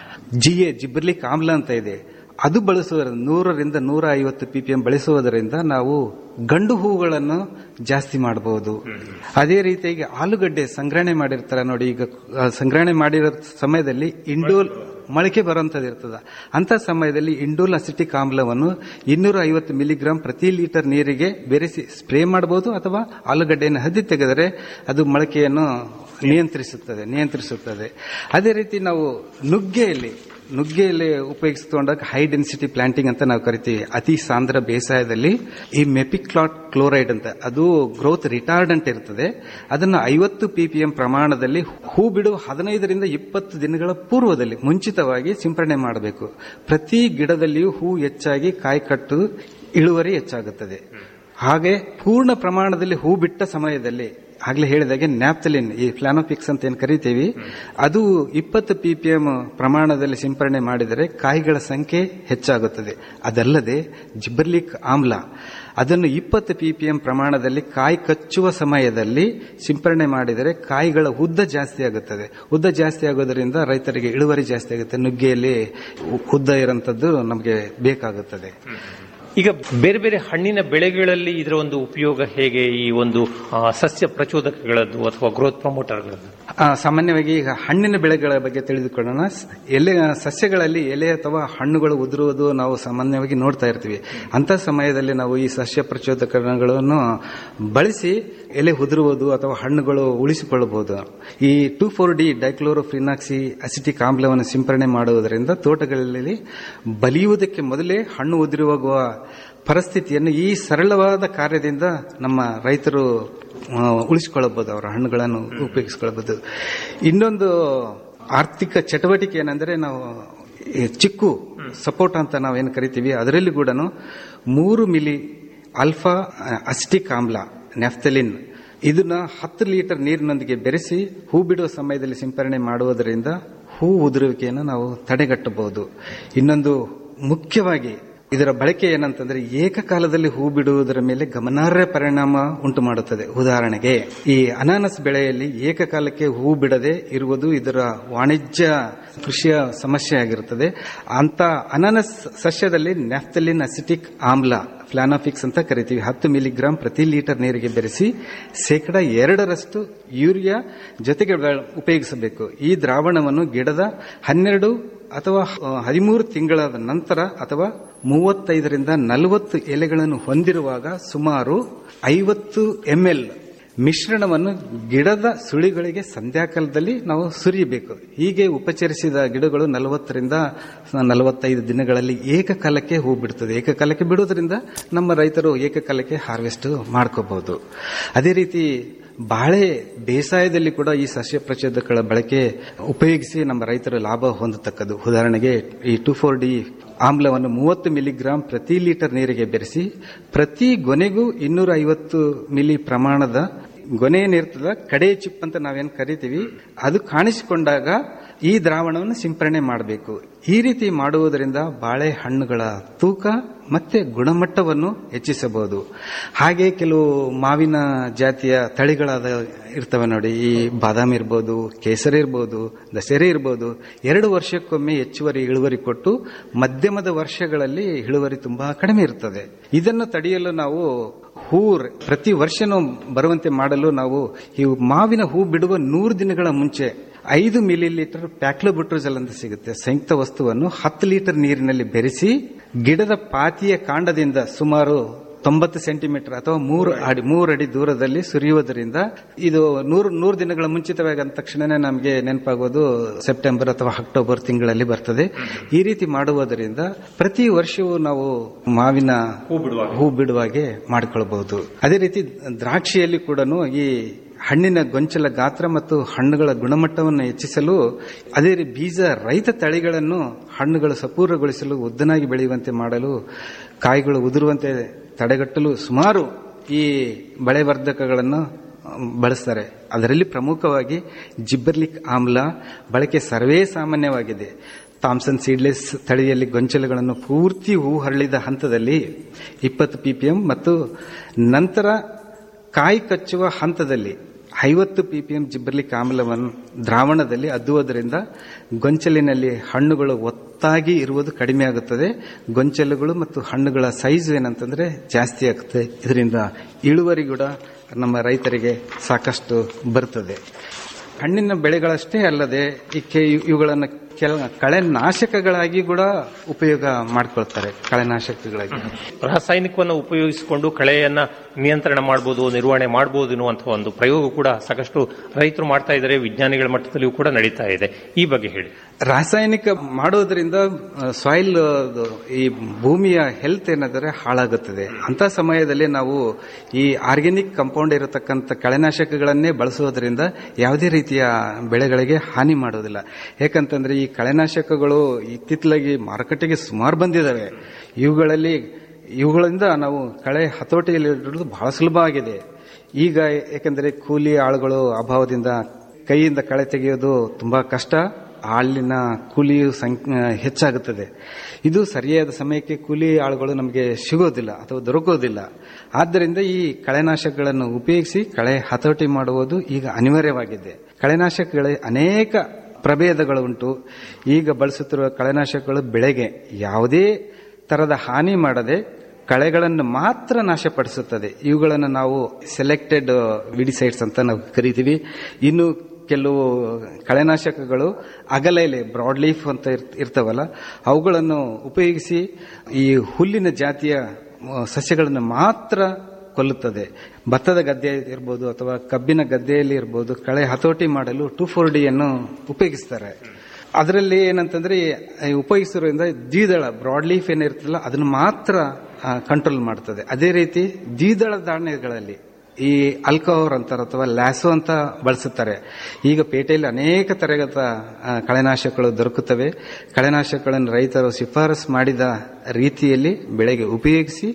ಜಿಎ ಜಿಬ್ರಲಿಕ್ ಆಮ್ಲ ಅಂತ ಇದೆ ಅದು ಬಳಸುವುದರಿಂದ ನೂರರಿಂದ ನೂರ ಐವತ್ತು ಪಿಪಿಎಂ ಬಳಸುವುದರಿಂದ ನಾವು ಗಂಡು ಹೂಗಳನ್ನು ಜಾಸ್ತಿ ಮಾಡಬಹುದು ಅದೇ ರೀತಿಯಾಗಿ ಆಲೂಗಡ್ಡೆ ಸಂಗ್ರಹಣೆ ಮಾಡಿರ್ತಾರೆ ನೋಡಿ ಈಗ ಆ, ಸಂಗ್ರಹಣೆ ಮಾಡಿರೋ ಸಮಯದಲ್ಲಿ ಇಂಡೋಲ್ ಮೊಳಕೆ ಬರುವಂತದ್ದು ಇರ್ತದ ಅಂತ ಸಮಯದಲ್ಲಿ ಇಂಡೋಲ್ ಅಸಿಟಿಕ್ ಆಮ್ಲವನ್ನು ಇನ್ನೂರ ಐವತ್ತು ಮಿಲಿಗ್ರಾಂ ಪ್ರತಿ ಲೀಟರ್ ನೀರಿಗೆ ಬೆರೆಸಿ ಸ್ಪ್ರೇ ಮಾಡಬಹುದು ಅಥವಾ ಆಲೂಗಡ್ಡೆಯನ್ನು ಹದ್ದಿ ತೆಗೆದರೆ ಅದು ಮೊಳಕೆಯನ್ನು ನಿಯಂತ್ರಿಸುತ್ತದೆ ನಿಯಂತ್ರಿಸುತ್ತದೆ ಅದೇ ರೀತಿ ನಾವು ನುಗ್ಗೆಯಲ್ಲಿ ನುಗ್ಗೆಯಲ್ಲಿ ಉಪಯೋಗಿಸಿಕೊಂಡಾಗ ಹೈ ಡೆನ್ಸಿಟಿ ಪ್ಲಾಂಟಿಂಗ್ ಅಂತ ನಾವು ಕರಿತೀವಿ ಅತಿ ಸಾಂದ್ರ ಬೇಸಾಯದಲ್ಲಿ ಈ ಮೆಪಿಕ್ಲಾಟ್ ಕ್ಲೋರೈಡ್ ಅಂತ ಅದು ಗ್ರೋತ್ ರಿಟಾರ್ಡೆಂಟ್ ಇರ್ತದೆ ಅದನ್ನು ಐವತ್ತು ಪಿಪಿಎಂ ಪ್ರಮಾಣದಲ್ಲಿ ಹೂ ಬಿಡುವ ಹದಿನೈದರಿಂದ ಇಪ್ಪತ್ತು ದಿನಗಳ ಪೂರ್ವದಲ್ಲಿ ಮುಂಚಿತವಾಗಿ ಸಿಂಪರಣೆ ಮಾಡಬೇಕು ಪ್ರತಿ ಗಿಡದಲ್ಲಿಯೂ ಹೂ ಹೆಚ್ಚಾಗಿ ಕಾಯಿ ಕಟ್ಟು ಇಳುವರಿ ಹೆಚ್ಚಾಗುತ್ತದೆ ಹಾಗೆ ಪೂರ್ಣ ಪ್ರಮಾಣದಲ್ಲಿ ಹೂ ಬಿಟ್ಟ ಸಮಯದಲ್ಲಿ ಆಗ್ಲೇ ಹೇಳಿದಾಗೆ ನ್ಯಾಪ್ತಲಿನ್ ಈ ಫ್ಲಾನೋಪಿಕ್ಸ್ ಅಂತ ಏನ್ ಕರಿತೀವಿ ಅದು ಇಪ್ಪತ್ತು ಪಿಪಿಎಂ ಪ್ರಮಾಣದಲ್ಲಿ ಸಿಂಪರಣೆ ಮಾಡಿದರೆ ಕಾಯಿಗಳ ಸಂಖ್ಯೆ ಹೆಚ್ಚಾಗುತ್ತದೆ ಅದಲ್ಲದೆ ಜಿಬ್ಬರ್ಲಿಕ್ ಆಮ್ಲ ಅದನ್ನು ಇಪ್ಪತ್ತು ಪಿಪಿಎಂ ಪ್ರಮಾಣದಲ್ಲಿ ಕಾಯಿ ಕಚ್ಚುವ ಸಮಯದಲ್ಲಿ ಸಿಂಪರಣೆ ಮಾಡಿದರೆ ಕಾಯಿಗಳ ಉದ್ದ ಜಾಸ್ತಿ ಆಗುತ್ತದೆ ಉದ್ದ ಜಾಸ್ತಿ ಆಗೋದರಿಂದ ರೈತರಿಗೆ ಇಳುವರಿ ಜಾಸ್ತಿ ಆಗುತ್ತೆ ನುಗ್ಗೆಯಲ್ಲಿ ಉ- ಉದ್ದ ಇರುವಂತದ್ದು ನಮಗೆ ಬೇಕಾಗುತ್ತದೆ ಈಗ ಬೇರೆ ಬೇರೆ ಹಣ್ಣಿನ ಬೆಳೆಗಳಲ್ಲಿ ಇದರ ಒಂದು ಉಪಯೋಗ ಹೇಗೆ ಈ ಒಂದು ಆ, ಸಸ್ಯ ಪ್ರಚೋದಕಗಳದ್ದು ಅಥವಾ ಗ್ರೋತ್ ಪ್ರಮೋಟರ್ಗಳದ್ದು ಆ, ಸಾಮಾನ್ಯವಾಗಿ ಈಗ ಹಣ್ಣಿನ ಬೆಳೆಗಳ ಬಗ್ಗೆ ತಿಳಿದುಕೊಳ್ಳೋಣ ಸ್- ಎಲೆ ಸಸ್ಯಗಳಲ್ಲಿ ಎಲೆ ಅಥವಾ ಹಣ್ಣುಗಳು ಉದುರುವುದು ನಾವು ಸಾಮಾನ್ಯವಾಗಿ ನೋಡ್ತಾ ಇರ್ತೀವಿ ಅಂತ ಸಮಯದಲ್ಲಿ ನಾವು ಈ ಸಸ್ಯ ಪ್ರಚೋದಕಗಳನ್ನು ಬಳಸಿ ಎಲೆ ಉದುರುವುದು ಅಥವಾ ಹಣ್ಣುಗಳು ಉಳಿಸಿಕೊಳ್ಳಬಹುದು ಈ two four D dichlorophenoxy acetic ಆಮ್ಲವನ್ನು ಸಿಂಪರಣೆ ಮಾಡುವುದರಿಂದ ತೋಟಗಳಲ್ಲಿ ಬಲಿಯುವುದಕ್ಕೆ ಮೊದಲೇ ಹಣ್ಣು ಉದುರುವಾಗುವ ಪರಿಸ್ಥಿತಿಯನ್ನು ಈ ಸರಳವಾದ ಕಾರ್ಯದಿಂದ ನಮ್ಮ ರೈತರು ಆ, ಉಳಿಸಿಕೊಳ್ಳಬಹುದು ಅವರ ಹಣ್ಣುಗಳನ್ನು ಉಪಯೋಗಿಸಿಕೊಳ್ಳಬಹುದು ಇನ್ನೊಂದು ಆರ್ಥಿಕ ಚಟುವಟಿಕೆ ಏನಂದ್ರೆ ನಾವು ಈ ಚಿಕ್ಕು ಸಪೋರ್ಟ್ ಅಂತ ನಾವೇನು ಕರಿತೀವಿ ಅದರಲ್ಲಿ ಕೂಡ ಮೂರು ಮಿಲಿ ಅಲ್ಫಾ ಅಸ್ಟಿಕ್ ಆಮ್ಲ ನೆಫ್ತಲಿನ್ ಇದನ್ನ ಹತ್ತು ಲೀಟರ್ ನೀರಿನೊಂದಿಗೆ ಬೆರೆಸಿ ಹೂ ಬಿಡುವ ಸಮಯದಲ್ಲಿ ಸಿಂಪರಣೆ ಮಾಡುವುದರಿಂದ ಹೂ ಉದುರುವಿಕೆಯನ್ನು ನಾವು ತಡೆಗಟ್ಟಬಹುದು ಇನ್ನೊಂದು ಮುಖ್ಯವಾಗಿ ಇದರ ಬಳಕೆ ಏನಂತಂದ್ರೆ ಏಕಕಾಲದಲ್ಲಿ ಹೂ ಬಿಡುವುದರ ಮೇಲೆ ಗಮನಾರ್ಹ ಪರಿಣಾಮ ಉಂಟು ಮಾಡುತ್ತದೆ ಉದಾಹರಣೆಗೆ ಈ ಅನಾನಸ್ ಬೆಳೆಯಲ್ಲಿ ಏಕಕಾಲಕ್ಕೆ ಹೂ ಬಿಡದೆ ಇರುವುದು ಇದರ ವಾಣಿಜ್ಯ ಕೃಷಿಯ ಸಮಸ್ಯೆ ಆಗಿರುತ್ತದೆ ಅಂತ ಅನಾನಸ್ ಸಸ್ಯದಲ್ಲಿ ನ್ಯಾಫ್ತಲಿನ್ ಅಸಿಟಿಕ್ ಆಮ್ಲ ಫ್ಲಾನಾಫಿಕ್ಸ್ ಅಂತ ಕರಿತೀವಿ ಹತ್ತು ಮಿಲಿಗ್ರಾಂ ಪ್ರತಿ ಲೀಟರ್ ನೀರಿಗೆ ಬೆರೆಸಿ ಶೇಕಡ ಎರಡರಷ್ಟು ಯೂರಿಯಾ ಜೊತೆಗೆ ಬೆ- ಉಪಯೋಗಿಸಬೇಕು ಈ ದ್ರಾವಣವನ್ನು ಗಿಡದ ಹನ್ನೆರಡು ಅಥವಾ ಹದಿಮೂರು ತಿಂಗಳ ನಂತರ ಅಥವಾ ಮೂವತ್ತೈದರಿಂದ ನಲವತ್ತು ಎಲೆಗಳನ್ನು ಹೊಂದಿರುವಾಗ ಸುಮಾರು ಐವತ್ತು ಎಂಎಲ್ ಮಿಶ್ರಣವನ್ನು ಗಿಡದ ಸುಳಿಗಳಿಗೆ ಸಂಧ್ಯಾಕಾಲದಲ್ಲಿ ನಾವು ಸುರಿಯಬೇಕು ಹೀಗೆ ಉಪಚರಿಸಿದ ಗಿಡಗಳು ನಲವತ್ತರಿಂದ ನಲವತ್ತೈದು ದಿನಗಳಲ್ಲಿ ಏಕಕಾಲಕ್ಕೆ ಹೂ ಬಿಡುತ್ತದೆ ಏಕಕಾಲಕ್ಕೆ ಬಿಡುವುದರಿಂದ ನಮ್ಮ ರೈತರು ಏಕಕಾಲಕ್ಕೆ ಹಾರ್ವೆಸ್ಟ್ ಮಾಡ್ಕೋಬಹುದು ಅದೇ ರೀತಿ ಬಾಳೆ ಬೇಸಾಯದಲ್ಲಿ ಕೂಡ ಈ ಸಸ್ಯ ಪ್ರಚೋದಕಗಳ ಬಳಕೆ ಉಪಯೋಗಿಸಿ ನಮ್ಮ ರೈತರು ಲಾಭ ಹೊಂದತಕ್ಕದ್ದು ಉದಾಹರಣೆಗೆ ಈ ಟು ಫೋರ್ ಡಿ ಆಮ್ಲವನ್ನು ಮೂವತ್ತು ಮಿಲಿಗ್ರಾಂ ಪ್ರತಿ ಲೀಟರ್ ನೀರಿಗೆ ಬೆರೆಸಿ ಪ್ರತಿ ಗೊನೆಗೂ ಇನ್ನೂರ ಐವತ್ತು ಮಿಲಿ ಪ್ರಮಾಣದ ಗೊನೆ ಏನಿರ್ತದ ಕಡೆ ಚಿಪ್ ಅಂತ ನಾವೇನ್ ಕರಿತೀವಿ ಅದು ಕಾಣಿಸಿಕೊಂಡಾಗ ಈ ದ್ರಾವಣವನ್ನು ಸಿಂಪರಣೆ ಮಾಡಬೇಕು ಈ ರೀತಿ ಮಾಡುವುದರಿಂದ ಬಾಳೆಹಣ್ಣುಗಳ ತೂಕ ಮತ್ತೆ ಗುಣಮಟ್ಟವನ್ನು ಹೆಚ್ಚಿಸಬಹುದು ಹಾಗೆ ಕೆಲವು ಮಾವಿನ ಜಾತಿಯ ತಳಿಗಳಾದ ಇರ್ತವೆ ನೋಡಿ ಈ ಬಾದಾಮಿ ಇರ್ಬೋದು ಕೇಸರಿ ಇರ್ಬೋದು ದಸರೆ ಇರ್ಬೋದು ಎರಡು ವರ್ಷಕ್ಕೊಮ್ಮೆ ಹೆಚ್ಚುವರಿ ಇಳುವರಿ ಕೊಟ್ಟು ಮಧ್ಯಮದ ವರ್ಷಗಳಲ್ಲಿ ಇಳುವರಿ ತುಂಬಾ ಕಡಿಮೆ ಇರ್ತದೆ ಇದನ್ನು ತಡೆಯಲು ನಾವು ಹೂ ಪ್ರತಿ ವರ್ಷನೂ ಬರುವಂತೆ ಮಾಡಲು ನಾವು ಈ ಮಾವಿನ ಹೂ ಬಿಡುವ ನೂರು ದಿನಗಳ ಮುಂಚೆ ಐದು ಮಿಲಿ ಲೀಟರ್ ಪ್ಯಾಕ್ಲೋಬುಟ್ರೋಜಲ್ ಅಂತ ಸಿಗುತ್ತೆ ಸಂಯುಕ್ತ ವಸ್ತುವನ್ನು ಹತ್ತು ಲೀಟರ್ ನೀರಿನಲ್ಲಿ ಬೆರೆಸಿ ಗಿಡದ ಪಾತಿಯ ಕಾಂಡದಿಂದ ಸುಮಾರು ತೊಂಬತ್ತು ಸೆಂಟಿಮೀಟರ್ ಅಥವಾ ಮೂರು ಅಡಿ ಮೂರು ಅಡಿ ದೂರದಲ್ಲಿ ಸುರಿಯುವುದರಿಂದ ಇದು ನೂರು ನೂರು ದಿನಗಳ ಮುಂಚಿತವಾಗಿ ಅಂದ ತಕ್ಷಣನೇ ನಮಗೆ ನೆನಪಾಗೋದು ಸೆಪ್ಟೆಂಬರ್ ಅಥವಾ ಅಕ್ಟೋಬರ್ ತಿಂಗಳಲ್ಲಿ ಬರ್ತದೆ ಈ ರೀತಿ ಮಾಡುವುದರಿಂದ ಪ್ರತಿ ವರ್ಷವೂ ನಾವು ಮಾವಿನ ಹೂ ಬಿಡುವಾಗೆ ಮಾಡಿಕೊಳ್ಳಬಹುದು ಅದೇ ರೀತಿ ದ್ರಾಕ್ಷಿಯಲ್ಲಿ ಕೂಡ ಈ ಹಣ್ಣಿನ ಗೊಂಚಲ ಗಾತ್ರ ಮತ್ತು ಹಣ್ಣುಗಳ ಗುಣಮಟ್ಟವನ್ನು ಹೆಚ್ಚಿಸಲು ಅದೇ ರೀತಿ ಬೀಜ ರೈತ ತಳಿಗಳನ್ನು ಹಣ್ಣುಗಳು ಸಪೂರ್ಣಗೊಳಿಸಲು ಉದ್ದನಾಗಿ ಬೆಳೆಯುವಂತೆ ಮಾಡಲು ಕಾಯಿಗಳು ಉದುರುವಂತೆ ತಡೆಗಟ್ಟಲು ಸುಮಾರು ಈ ಬಳೆವರ್ಧಕಗಳನ್ನು ಬಳಸ್ತಾರೆ ಅದರಲ್ಲಿ ಪ್ರಮುಖವಾಗಿ ಜಿಬ್ಬರ್ಲಿಕ್ ಆಮ್ಲ ಬಳಕೆ ಸರ್ವೇ ಸಾಮಾನ್ಯವಾಗಿದೆ ಥಾಮ್ಸನ್ ಸೀಡ್ಲೆಸ್ ತಳಿಯಲ್ಲಿ ಗೊಂಚಲುಗಳನ್ನು ಪೂರ್ತಿ ಹೂ ಹರಳಿದ ಹಂತದಲ್ಲಿ ಇಪ್ಪತ್ತು ಪಿಪಿಎಂ ಮತ್ತು ನಂತರ ಕಾಯಿ ಕಚ್ಚುವ ಹಂತದಲ್ಲಿ ಐವತ್ತು ಪಿಪಿಎಂ ಜಿಬ್ಬರ್ಲಿಕ್ ಆಮ್ಲವನ್ನು ದ್ರಾವಣದಲ್ಲಿ ಅದ್ದುವುದರಿಂದ ಗೊಂಚಲಿನಲ್ಲಿ ಹಣ್ಣುಗಳು ಒತ್ತಾಗಿ ಇರುವುದು ಕಡಿಮೆ ಆಗುತ್ತದೆ ಗೊಂಚಲುಗಳು ಮತ್ತು ಹಣ್ಣುಗಳ ಸೈಜ್ ಏನಂತಂದ್ರೆ ಜಾಸ್ತಿ ಆಗುತ್ತೆ ಇದರಿಂದ ಇಳುವರಿ ಕೂಡ ನಮ್ಮ ರೈತರಿಗೆ ಸಾಕಷ್ಟು ಬರ್ತದೆ ಹಣ್ಣಿನ ಬೆಳೆಗಳಷ್ಟೇ ಅಲ್ಲದೆ ಈ ಕೆ- ಇವುಗಳನ್ನು ಕೆಲ ಕಳೆನಾಶಕಗಳಾಗಿ ಕೂಡ ಉಪಯೋಗ ಮಾಡ್ಕೊಳ್ತಾರೆ ಕಳೆನಾಶಕಗಳಾಗಿ ರಾಸಾಯನಿಕವನ್ನು ಉಪಯೋಗಿಸಿಕೊಂಡು ಕಳೆಯನ್ನ ನಿಯಂತ್ರಣ ಮಾಡಬಹುದು ನಿರ್ವಹಣೆ ಮಾಡಬಹುದು ಎನ್ನುವಂತಹ ಒಂದು ಪ್ರಯೋಗ ಕೂಡ ಸಾಕಷ್ಟು ರೈತರು ಮಾಡ್ತಾ ಇದ್ದಾರೆ ವಿಜ್ಞಾನಿಗಳ ಮಟ್ಟದಲ್ಲಿಯೂ ಕೂಡ ನಡೀತಾ ಇದೆ ಈ ಬಗ್ಗೆ ಹೇಳಿ ರಾಸಾಯನಿಕ ಮಾಡೋದ್ರಿಂದ ಸಾಯಿಲ್ ಈ ಭೂಮಿಯ ಹೆಲ್ತ್ ಏನಾದರೆ ಹಾಳಾಗುತ್ತದೆ ಅಂತ ಸಮಯದಲ್ಲಿ ನಾವು ಈ ಆರ್ಗ್ಯಾನಿಕ್ ಕಂಪೌಂಡ್ ಇರತಕ್ಕಂಥ ಕಳೆನಾಶಕಗಳನ್ನೇ ಬಳಸುವುದರಿಂದ ಯಾವುದೇ ರೀತಿಯ ಬೆಳೆಗಳಿಗೆ ಹಾನಿ ಮಾಡೋದಿಲ್ಲ ಯಾಕಂತಂದ್ರೆ ಈ ಕಳೆನಾಶಕಗಳು ಇತ್ತಿತ್ತಲಾಗಿ ಮಾರುಕಟ್ಟೆಗೆ ಸುಮಾರು ಬಂದಿದ್ದಾವೆ ಇವುಗಳಲ್ಲಿ ಇವುಗಳಿಂದ ನಾವು ಕಳೆ ಹತೋಟಿಯಲ್ಲಿಡೋದು ಬಹಳ ಸುಲಭ ಆಗಿದೆ ಈಗ ಯಾಕಂದ್ರೆ ಕೂಲಿ ಆಳುಗಳು ಅಭಾವದಿಂದ ಕೈಯಿಂದ ಕಳೆ ತೆಗೆಯೋದು ತುಂಬಾ ಕಷ್ಟ ಆಳಿನ ಕೂಲಿಯು ಸಂಖ್ಯೆ ಹೆಚ್ಚಾಗುತ್ತದೆ ಇದು ಸರಿಯಾದ ಸಮಯಕ್ಕೆ ಕೂಲಿ ಆಳುಗಳು ನಮಗೆ ಸಿಗೋದಿಲ್ಲ ಅಥವಾ ದೊರಕೋದಿಲ್ಲ ಆದ್ದರಿಂದ ಈ ಕಳೆನಾಶಕಗಳನ್ನು ಉಪಯೋಗಿಸಿ ಕಳೆ ಹತೋಟಿ ಮಾಡುವುದು ಈಗ ಅನಿವಾರ್ಯವಾಗಿದೆ ಕಳೆನಾಶಕಗಳ ಅನೇಕ ಪ್ರಭೇದಗಳು ಉಂಟು ಈಗ ಬಳಸುತ್ತಿರುವ ಕಳೆನಾಶಕಗಳು ಬೆಳೆಗೆ ಯಾವುದೇ ತರದ ಹಾನಿ ಮಾಡದೆ ಕಳೆಗಳನ್ನು ಮಾತ್ರ ನಾಶಪಡಿಸುತ್ತದೆ ಇವುಗಳನ್ನು ನಾವು ಸೆಲೆಕ್ಟೆಡ್ ವಿಡಿಸೈಡ್ಸ್ ಅಂತ ನಾವು ಕರಿತೀವಿ ಇನ್ನು ಕೆಲವು ಕಳೆನಾಶಕಗಳು ಅಗಲ ಎಲೆ ಬ್ರಾಡ್ ಲೀಫ್ ಅಂತ ಇರ್- ಇರ್ತಾವಲ್ಲ ಅವುಗಳನ್ನು ಉಪಯೋಗಿಸಿ ಈ ಹುಲ್ಲಿನ ಜಾತಿಯ ಆ, ಸಸ್ಯಗಳನ್ನು ಮಾತ್ರ ಕೊಲ್ಲುತ್ತದೆ ಭತ್ತದ ಗದ್ದೆ ಇರ್ಬೋದು ಅಥವಾ ಕಬ್ಬಿನ ಗದ್ದೆಯಲ್ಲಿ ಇರ್ಬೋದು ಕಳೆ ಹತೋಟಿ ಮಾಡಲು ಟೂ ಫೋರ್ ಡಿಯನ್ನು ಉಪಯೋಗಿಸ್ತಾರೆ ಅದರಲ್ಲಿ ಏನಂತಂದ್ರೆ ಈ ಉಪಯೋಗಿಸಿರೋದ್ರಿಂದ ದ್ವಿದಳ ಬ್ರಾಡ್ ಲೀಫ್ ಏನಿರ್ತಲ್ಲ ಅದನ್ನು ಮಾತ್ರ ಕಂಟ್ರೋಲ್ ಮಾಡ್ತದೆ ಅದೇ ರೀತಿ ದ್ವಿದಳ ಧಾನ್ಯಗಳಲ್ಲಿ ಈ ಅಲ್ಕೋಹರ್ ಅಂತಾರೆ ಅಥವಾ ಲ್ಯಾಸೋ ಅಂತ ಬಳಸುತ್ತಾರೆ ಈಗ ಪೇಟೆಯಲ್ಲಿ ಅನೇಕ ತರಗತ ಆ, ಕಳೆನಾಶಕಗಳು ದೊರಕುತ್ತವೆ ಕಳೆನಾಶಕಗಳನ್ನು ರೈತರು ಶಿಫಾರಸು ಮಾಡಿದ ರೀತಿಯಲ್ಲಿ ಬೆಳೆಗೆ ಉಪಯೋಗಿಸಿ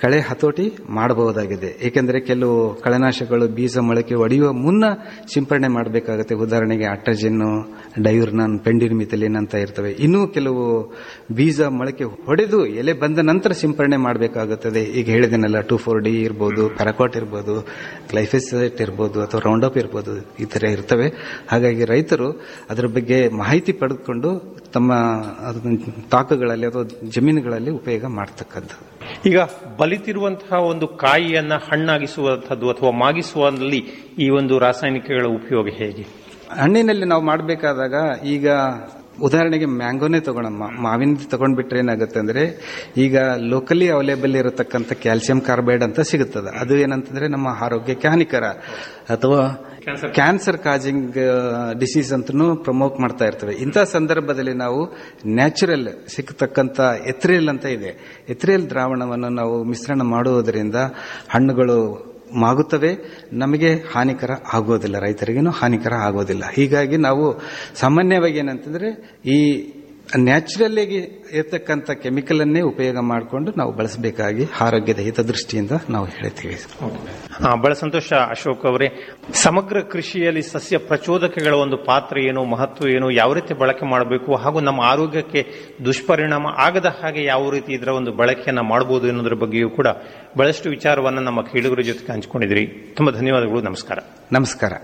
ಕಳೆ ಹತೋಟಿ ಮಾಡಬಹುದಾಗಿದೆ ಏಕೆಂದರೆ ಕೆಲವು ಕಳೆನಾಶಕಗಳು ಬೀಜ ಮೊಳಕೆ ಒಡೆಯುವ ಮುನ್ನ ಸಿಂಪರಣೆ ಮಾಡಬೇಕಾಗುತ್ತೆ ಉದಾಹರಣೆಗೆ ಅಟ್ರಜಿನ್ ಡೈರ್ನನ್ ಪೆಂಡಿರ್ಮಿಥಲಿನ್ ಅಂತ ಇರ್ತವೆ ಇನ್ನೂ ಕೆಲವು ಬೀಜ ಮೊಳಕೆ ಹೊಡೆದು ಎಲೆ ಬಂದ ನಂತರ ಸಿಂಪರಣೆ ಮಾಡಬೇಕಾಗುತ್ತದೆ ಈಗ ಹೇಳಿದೆನಲ್ಲ ಟೂ ಫೋರ್ ಡಿ ಇರ್ಬೋದು ಪ್ಯಾರಾಕಾಟ್ ಇರ್ಬೋದು ಗ್ಲೈಫೆಸೈಟ್ ಇರ್ಬೋದು ಅಥವಾ ರೌಂಡ್ ಅಪ್ ಇರ್ಬೋದು ಈ ತರ ಇರ್ತವೆ ಹಾಗಾಗಿ ರೈತರು ಅದರ ಬಗ್ಗೆ ಮಾಹಿತಿ ಪಡೆದುಕೊಂಡು ತಮ್ಮ ಅದನ್ನ ತಾಕುಗಳಲ್ಲಿ ಅಥವಾ ಜಮೀನುಗಳಲ್ಲಿ ಉಪಯೋಗ ಮಾಡ್ತಕ್ಕದ್ದು ಈಗ ಬಲಿತಿರುವಂತಹ ಒಂದು ಕಾಯಿಯನ್ನ ಹಣ್ಣಾಗಿಸುವಂತಹದ್ದು ಅಥವಾ ಮಾಗಿಸುವಲ್ಲಿ ಈ ಒಂದು ರಾಸಾಯನಿಕಗಳ ಉಪಯೋಗ ಹೇಗೆ ಹಣ್ಣಿನಲ್ಲಿ ನಾವು ಮಾಡಬೇಕಾದಾಗ ಈಗ ಉದಾಹರಣೆಗೆ ಮ್ಯಾಂಗೋನೇ ತಗೋಣ ಮಾವಿನ ತಗೊಂಡ್ಬಿಟ್ರೆ ಏನಾಗುತ್ತೆ ಅಂದ್ರೆ ಈಗ ಲೋಕಲಿ ಅವೈಲೇಬಲ್ ಇರತಕ್ಕಂಥ ಕ್ಯಾಲ್ಸಿಯಂ ಕಾರ್ಬೈಡ್ ಅಂತ ಸಿಗುತ್ತದೆ ಅದು ಏನಂತಂದ್ರೆ ನಮ್ಮ ಆರೋಗ್ಯಕ್ಕೆ ಹಾನಿಕರ ಅಥವಾ ಕ್ಯಾನ್ಸರ್ ಕಾಜಿಂಗ್ ಡಿಸೀಸ್ ಅಂತನೂ ಪ್ರಮೋಟ್ ಮಾಡ್ತಾ ಇರ್ತವೆ ಇಂಥ ಸಂದರ್ಭದಲ್ಲಿ ನಾವು ನ್ಯಾಚುರಲ್ ಸಿಕ್ಕತಕ್ಕಂಥ ಎಥ್ರಿಯಲ್ ಅಂತ ಇದೆ ಎಥ್ರಿಯಲ್ ದ್ರಾವಣವನ್ನು ನಾವು ಮಿಶ್ರಣ ಮಾಡುವುದರಿಂದ ಹಣ್ಣುಗಳು ಮಾಗುತ್ತವೆ ನಮಗೆ ಹಾನಿಕರ ಆಗೋದಿಲ್ಲ ರೈತರಿಗೇನು ಹಾನಿಕರ ಆಗೋದಿಲ್ಲ ಹೀಗಾಗಿ ನಾವು ಸಾಮಾನ್ಯವಾಗಿ ಏನಂತಂದ್ರೆ ಈ ನ್ಯಾಚುರಲ್ ಆಗಿ ಇರ್ತಕ್ಕಂಥ ಕೆಮಿಕಲ್ ಅನ್ನೇ ಉಪಯೋಗ ಮಾಡಿಕೊಂಡು ನಾವು ಬಳಸಬೇಕಾಗಿ ಆರೋಗ್ಯದ ಹಿತದೃಷ್ಟಿಯಿಂದ ನಾವು ಹೇಳ್ತೀವಿ ಆ, ಬಹಳ ಸಂತೋಷ ಅಶೋಕ್ ಅವರೇ ಸಮಗ್ರ ಕೃಷಿಯಲ್ಲಿ ಸಸ್ಯ ಪ್ರಚೋದಕಗಳ ಒಂದು ಪಾತ್ರ ಏನು ಮಹತ್ವ ಏನು ಯಾವ ರೀತಿ ಬಳಕೆ ಮಾಡಬೇಕು ಹಾಗೂ ನಮ್ಮ ಆರೋಗ್ಯಕ್ಕೆ ದುಷ್ಪರಿಣಾಮ ಆಗದ ಹಾಗೆ ಯಾವ ರೀತಿ ಇದರ ಒಂದು ಬಳಕೆಯನ್ನ ಮಾಡಬಹುದು ಅನ್ನೋದ್ರ ಬಗ್ಗೆಯೂ ಕೂಡ ಬಹಳಷ್ಟು ವಿಚಾರವನ್ನ ನಮ್ಮ ಕೇಳುಗರ ಜೊತೆಗೆ ಹಂಚಿಕೊಂಡಿದ್ರಿ ತುಂಬಾ ಧನ್ಯವಾದಗಳು ನಮಸ್ಕಾರ ನಮಸ್ಕಾರ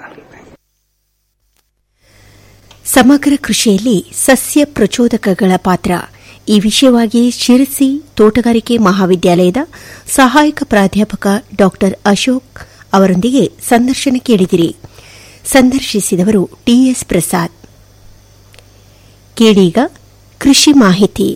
ಸಮಗ್ರ ಕೃಷಿಯಲ್ಲಿ ಸಸ್ಯ ಪ್ರಚೋದಕಗಳ ಪಾತ್ರ ಈ ವಿಷಯವಾಗಿ ಶಿರಸಿ ತೋಟಗಾರಿಕೆ ಮಹಾವಿದ್ಯಾಲಯದ ಸಹಾಯಕ ಪ್ರಾಧ್ಯಾಪಕ ಡಾ ಅಶೋಕ್ ಅವರೊಂದಿಗೆ ಸಂದರ್ಶನ ಕೇಳಿದಿರಿ ಸಂದರ್ಶಿಸಿದವರು ಟಿಎಸ್ ಪ್ರಸಾದ್ ಕೇಳೀಗ ಕೃಷಿ ಮಾಹಿತಿ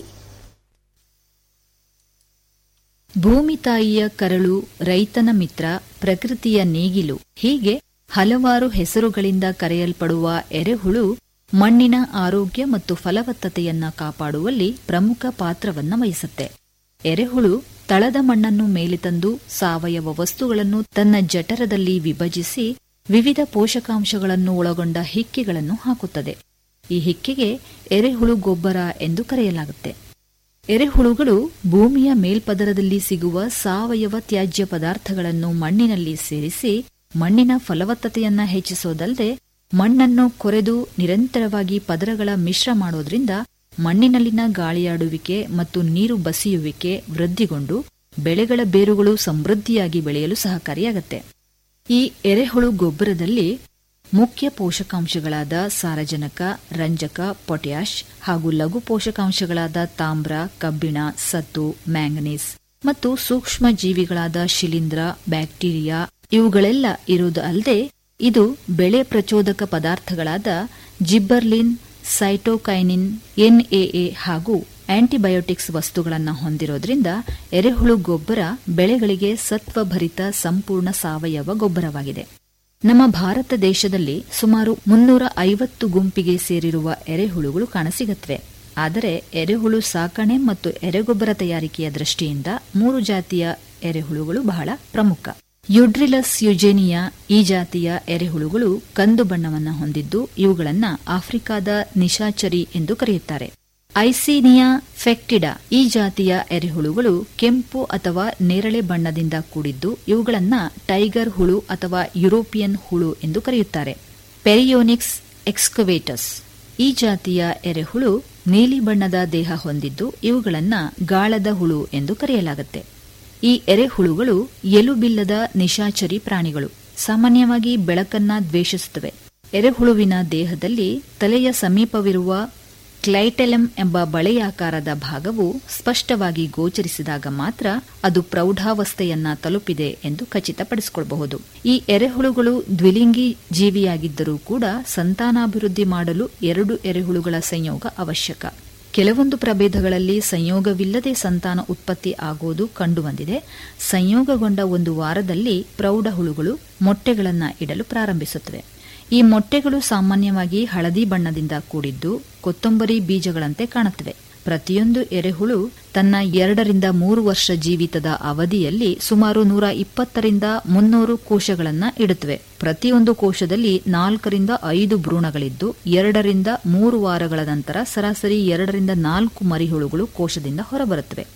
ಭೂಮಿ ತಾಯಿಯ ಕರಳು ರೈತನ ಮಿತ್ರ ಪ್ರಕೃತಿಯ ನೇಗಿಲು ಹೀಗೆ ಹಲವಾರು ಹೆಸರುಗಳಿಂದ ಕರೆಯಲ್ಪಡುವ ಎರೆಹುಳು ಮಣ್ಣಿನ ಆರೋಗ್ಯ ಮತ್ತು ಫಲವತ್ತತೆಯನ್ನ ಕಾಪಾಡುವಲ್ಲಿ ಪ್ರಮುಖ ಪಾತ್ರವನ್ನ ವಹಿಸುತ್ತೆ ಎರೆಹುಳು ತಳದ ಮಣ್ಣನ್ನು ಮೇಲೆ ತಂದು ಸಾವಯವ ವಸ್ತುಗಳನ್ನು ತನ್ನ ಜಠರದಲ್ಲಿ ವಿಭಜಿಸಿ ವಿವಿಧ ಪೋಷಕಾಂಶಗಳನ್ನು ಒಳಗೊಂಡ ಹಿಕ್ಕೆಗಳನ್ನು ಹಾಕುತ್ತದೆ ಈ ಹಿಕ್ಕೆಗೆ ಎರೆಹುಳು ಗೊಬ್ಬರ ಎಂದು ಕರೆಯಲಾಗುತ್ತೆ ಎರೆಹುಳುಗಳು ಭೂಮಿಯ ಮೇಲ್ಪದರದಲ್ಲಿ ಸಿಗುವ ಸಾವಯವ ತ್ಯಾಜ್ಯ ಪದಾರ್ಥಗಳನ್ನು ಮಣ್ಣಿನಲ್ಲಿ ಸೇರಿಸಿ ಮಣ್ಣಿನ ಫಲವತ್ತತೆಯನ್ನ ಹೆಚ್ಚಿಸೋದಲ್ಲದೆ ಮಣ್ಣನ್ನು ಕೊರೆದು ನಿರಂತರವಾಗಿ ಪದರಗಳ ಮಿಶ್ರ ಮಾಡೋದ್ರಿಂದ ಮಣ್ಣಿನಲ್ಲಿನ ಗಾಳಿಯಾಡುವಿಕೆ ಮತ್ತು ನೀರು ಬಸಿಯುವಿಕೆ ವೃದ್ಧಿಗೊಂಡು ಬೆಳೆಗಳ ಬೇರುಗಳು ಸಮೃದ್ಧಿಯಾಗಿ ಬೆಳೆಯಲು ಸಹಕಾರಿಯಾಗುತ್ತೆ ಈ ಎರೆಹುಳು ಗೊಬ್ಬರದಲ್ಲಿ ಮುಖ್ಯ ಪೋಷಕಾಂಶಗಳಾದ ಸಾರಜನಕ ರಂಜಕ ಪೊಟ್ಯಾಷ್ ಹಾಗೂ ಲಘು ಪೋಷಕಾಂಶಗಳಾದ ತಾಮ್ರ ಕಬ್ಬಿಣ ಸತ್ತು ಮ್ಯಾಂಗನೀಸ್ ಮತ್ತು ಸೂಕ್ಷ್ಮ ಜೀವಿಗಳಾದ ಶಿಲೀಂಧ್ರ ಬ್ಯಾಕ್ಟೀರಿಯಾ ಇವುಗಳೆಲ್ಲ ಇರುವುದು ಅಲ್ಲದೆ ಇದು ಬೆಳೆ ಪ್ರಚೋದಕ ಪದಾರ್ಥಗಳಾದ ಜಿಬ್ಬರ್ಲಿನ್ ಸೈಟೋಕೈನಿನ್ ಎನ್ಎಎ ಹಾಗೂ ಆಂಟಿಬಯೋಟಿಕ್ಸ್ ವಸ್ತುಗಳನ್ನು ಹೊಂದಿರೋದ್ರಿಂದ ಎರೆಹುಳು ಗೊಬ್ಬರ ಬೆಳೆಗಳಿಗೆ ಸತ್ವಭರಿತ ಸಂಪೂರ್ಣ ಸಾವಯವ ಗೊಬ್ಬರವಾಗಿದೆ ನಮ್ಮ ಭಾರತ ದೇಶದಲ್ಲಿ ಸುಮಾರು ಮುನ್ನೂರ ಐವತ್ತು ಗುಂಪಿಗೆ ಸೇರಿರುವ ಎರೆಹುಳುಗಳು ಕಾಣಸಿಗುತ್ತವೆ ಆದರೆ ಎರೆಹುಳು ಸಾಕಣೆ ಮತ್ತು ಎರೆಗೊಬ್ಬರ ತಯಾರಿಕೆಯ ದೃಷ್ಟಿಯಿಂದ ಮೂರು ಜಾತಿಯ ಎರೆಹುಳುಗಳು ಬಹಳ ಪ್ರಮುಖ ಯುಡ್ರಿಲಸ್ ಯುಜೇನಿಯಾ ಈ ಜಾತಿಯ ಎರೆಹುಳುಗಳು ಕಂದು ಬಣ್ಣವನ್ನು ಹೊಂದಿದ್ದು ಇವುಗಳನ್ನು ಆಫ್ರಿಕಾದ ನಿಶಾಚರಿ ಎಂದು ಕರೆಯುತ್ತಾರೆ ಐಸೀನಿಯಾ ಫೆಕ್ಟಿಡಾ ಈ ಜಾತಿಯ ಎರೆಹುಳುಗಳು ಕೆಂಪು ಅಥವಾ ನೇರಳೆ ಬಣ್ಣದಿಂದ ಕೂಡಿದ್ದು ಇವುಗಳನ್ನು ಟೈಗರ್ ಹುಳು ಅಥವಾ ಯುರೋಪಿಯನ್ ಹುಳು ಎಂದು ಕರೆಯುತ್ತಾರೆ ಪೆರಿಯೋನಿಕ್ಸ್ ಎಕ್ಸ್ಕವೇಟಸ್ ಈ ಜಾತಿಯ ಎರೆಹುಳು ನೀಲಿ ಬಣ್ಣದ ದೇಹ ಹೊಂದಿದ್ದು ಇವುಗಳನ್ನು ಗಾಳದ ಹುಳು ಎಂದು ಕರೆಯಲಾಗುತ್ತೆ ಈ ಎರೆಹುಳುಗಳು ಎಲುಬಿಲ್ಲದ ನಿಶಾಚರಿ ಪ್ರಾಣಿಗಳು ಸಾಮಾನ್ಯವಾಗಿ ಬೆಳಕನ್ನ ದ್ವೇಷಿಸುತ್ತವೆ ಎರೆಹುಳುವಿನ ದೇಹದಲ್ಲಿ ತಲೆಯ ಸಮೀಪವಿರುವ ಕ್ಲೈಟೆಲಮ್ ಎಂಬ ಬಳೆಯಾಕಾರದ ಭಾಗವು ಸ್ಪಷ್ಟವಾಗಿ ಗೋಚರಿಸಿದಾಗ ಮಾತ್ರ ಅದು ಪ್ರೌಢಾವಸ್ಥೆಯನ್ನ ತಲುಪಿದೆ ಎಂದು ಖಚಿತಪಡಿಸಿಕೊಳ್ಳಬಹುದು ಈ ಎರೆಹುಳುಗಳು ದ್ವಿಲಿಂಗಿ ಜೀವಿಯಾಗಿದ್ದರೂ ಕೂಡ ಸಂತಾನಾಭಿವೃದ್ಧಿ ಮಾಡಲು ಎರಡು ಎರೆಹುಳುಗಳ ಸಂಯೋಗ ಅವಶ್ಯಕ ಕೆಲವೊಂದು ಪ್ರಭೇದಗಳಲ್ಲಿ ಸಂಯೋಗವಿಲ್ಲದೆ ಸಂತಾನ ಉತ್ಪತ್ತಿ ಆಗುವುದು ಕಂಡುಬಂದಿದೆ ಸಂಯೋಗಗೊಂಡ ಒಂದು ವಾರದಲ್ಲಿ ಪ್ರೌಢ ಹುಳುಗಳು ಮೊಟ್ಟೆಗಳನ್ನು ಇಡಲು ಪ್ರಾರಂಭಿಸುತ್ತವೆ ಈ ಮೊಟ್ಟೆಗಳು ಸಾಮಾನ್ಯವಾಗಿ ಹಳದಿ ಬಣ್ಣದಿಂದ ಕೂಡಿದ್ದು ಕೊತ್ತಂಬರಿ ಬೀಜಗಳಂತೆ ಕಾಣುತ್ತವೆ ಪ್ರತಿಯೊಂದು ಎರೆಹುಳು ತನ್ನ ಎರಡರಿಂದ ಮೂರು ವರ್ಷ ಜೀವಿತದ ಅವಧಿಯಲ್ಲಿ ಸುಮಾರು ನೂರ ಇಪ್ಪತ್ತರಿಂದ ಮುನ್ನೂರು ಕೋಶಗಳನ್ನು ಇಡುತ್ತವೆ ಪ್ರತಿಯೊಂದು ಕೋಶದಲ್ಲಿ ನಾಲ್ಕರಿಂದ ಐದು ಭ್ರೂಣಗಳಿದ್ದು ಎರಡರಿಂದ ಮೂರು ವಾರಗಳ ನಂತರ ಸರಾಸರಿ ಎರಡರಿಂದ ನಾಲ್ಕು ಮರಿಹುಳುಗಳು ಕೋಶದಿಂದ ಹೊರಬರುತ್ತವೆ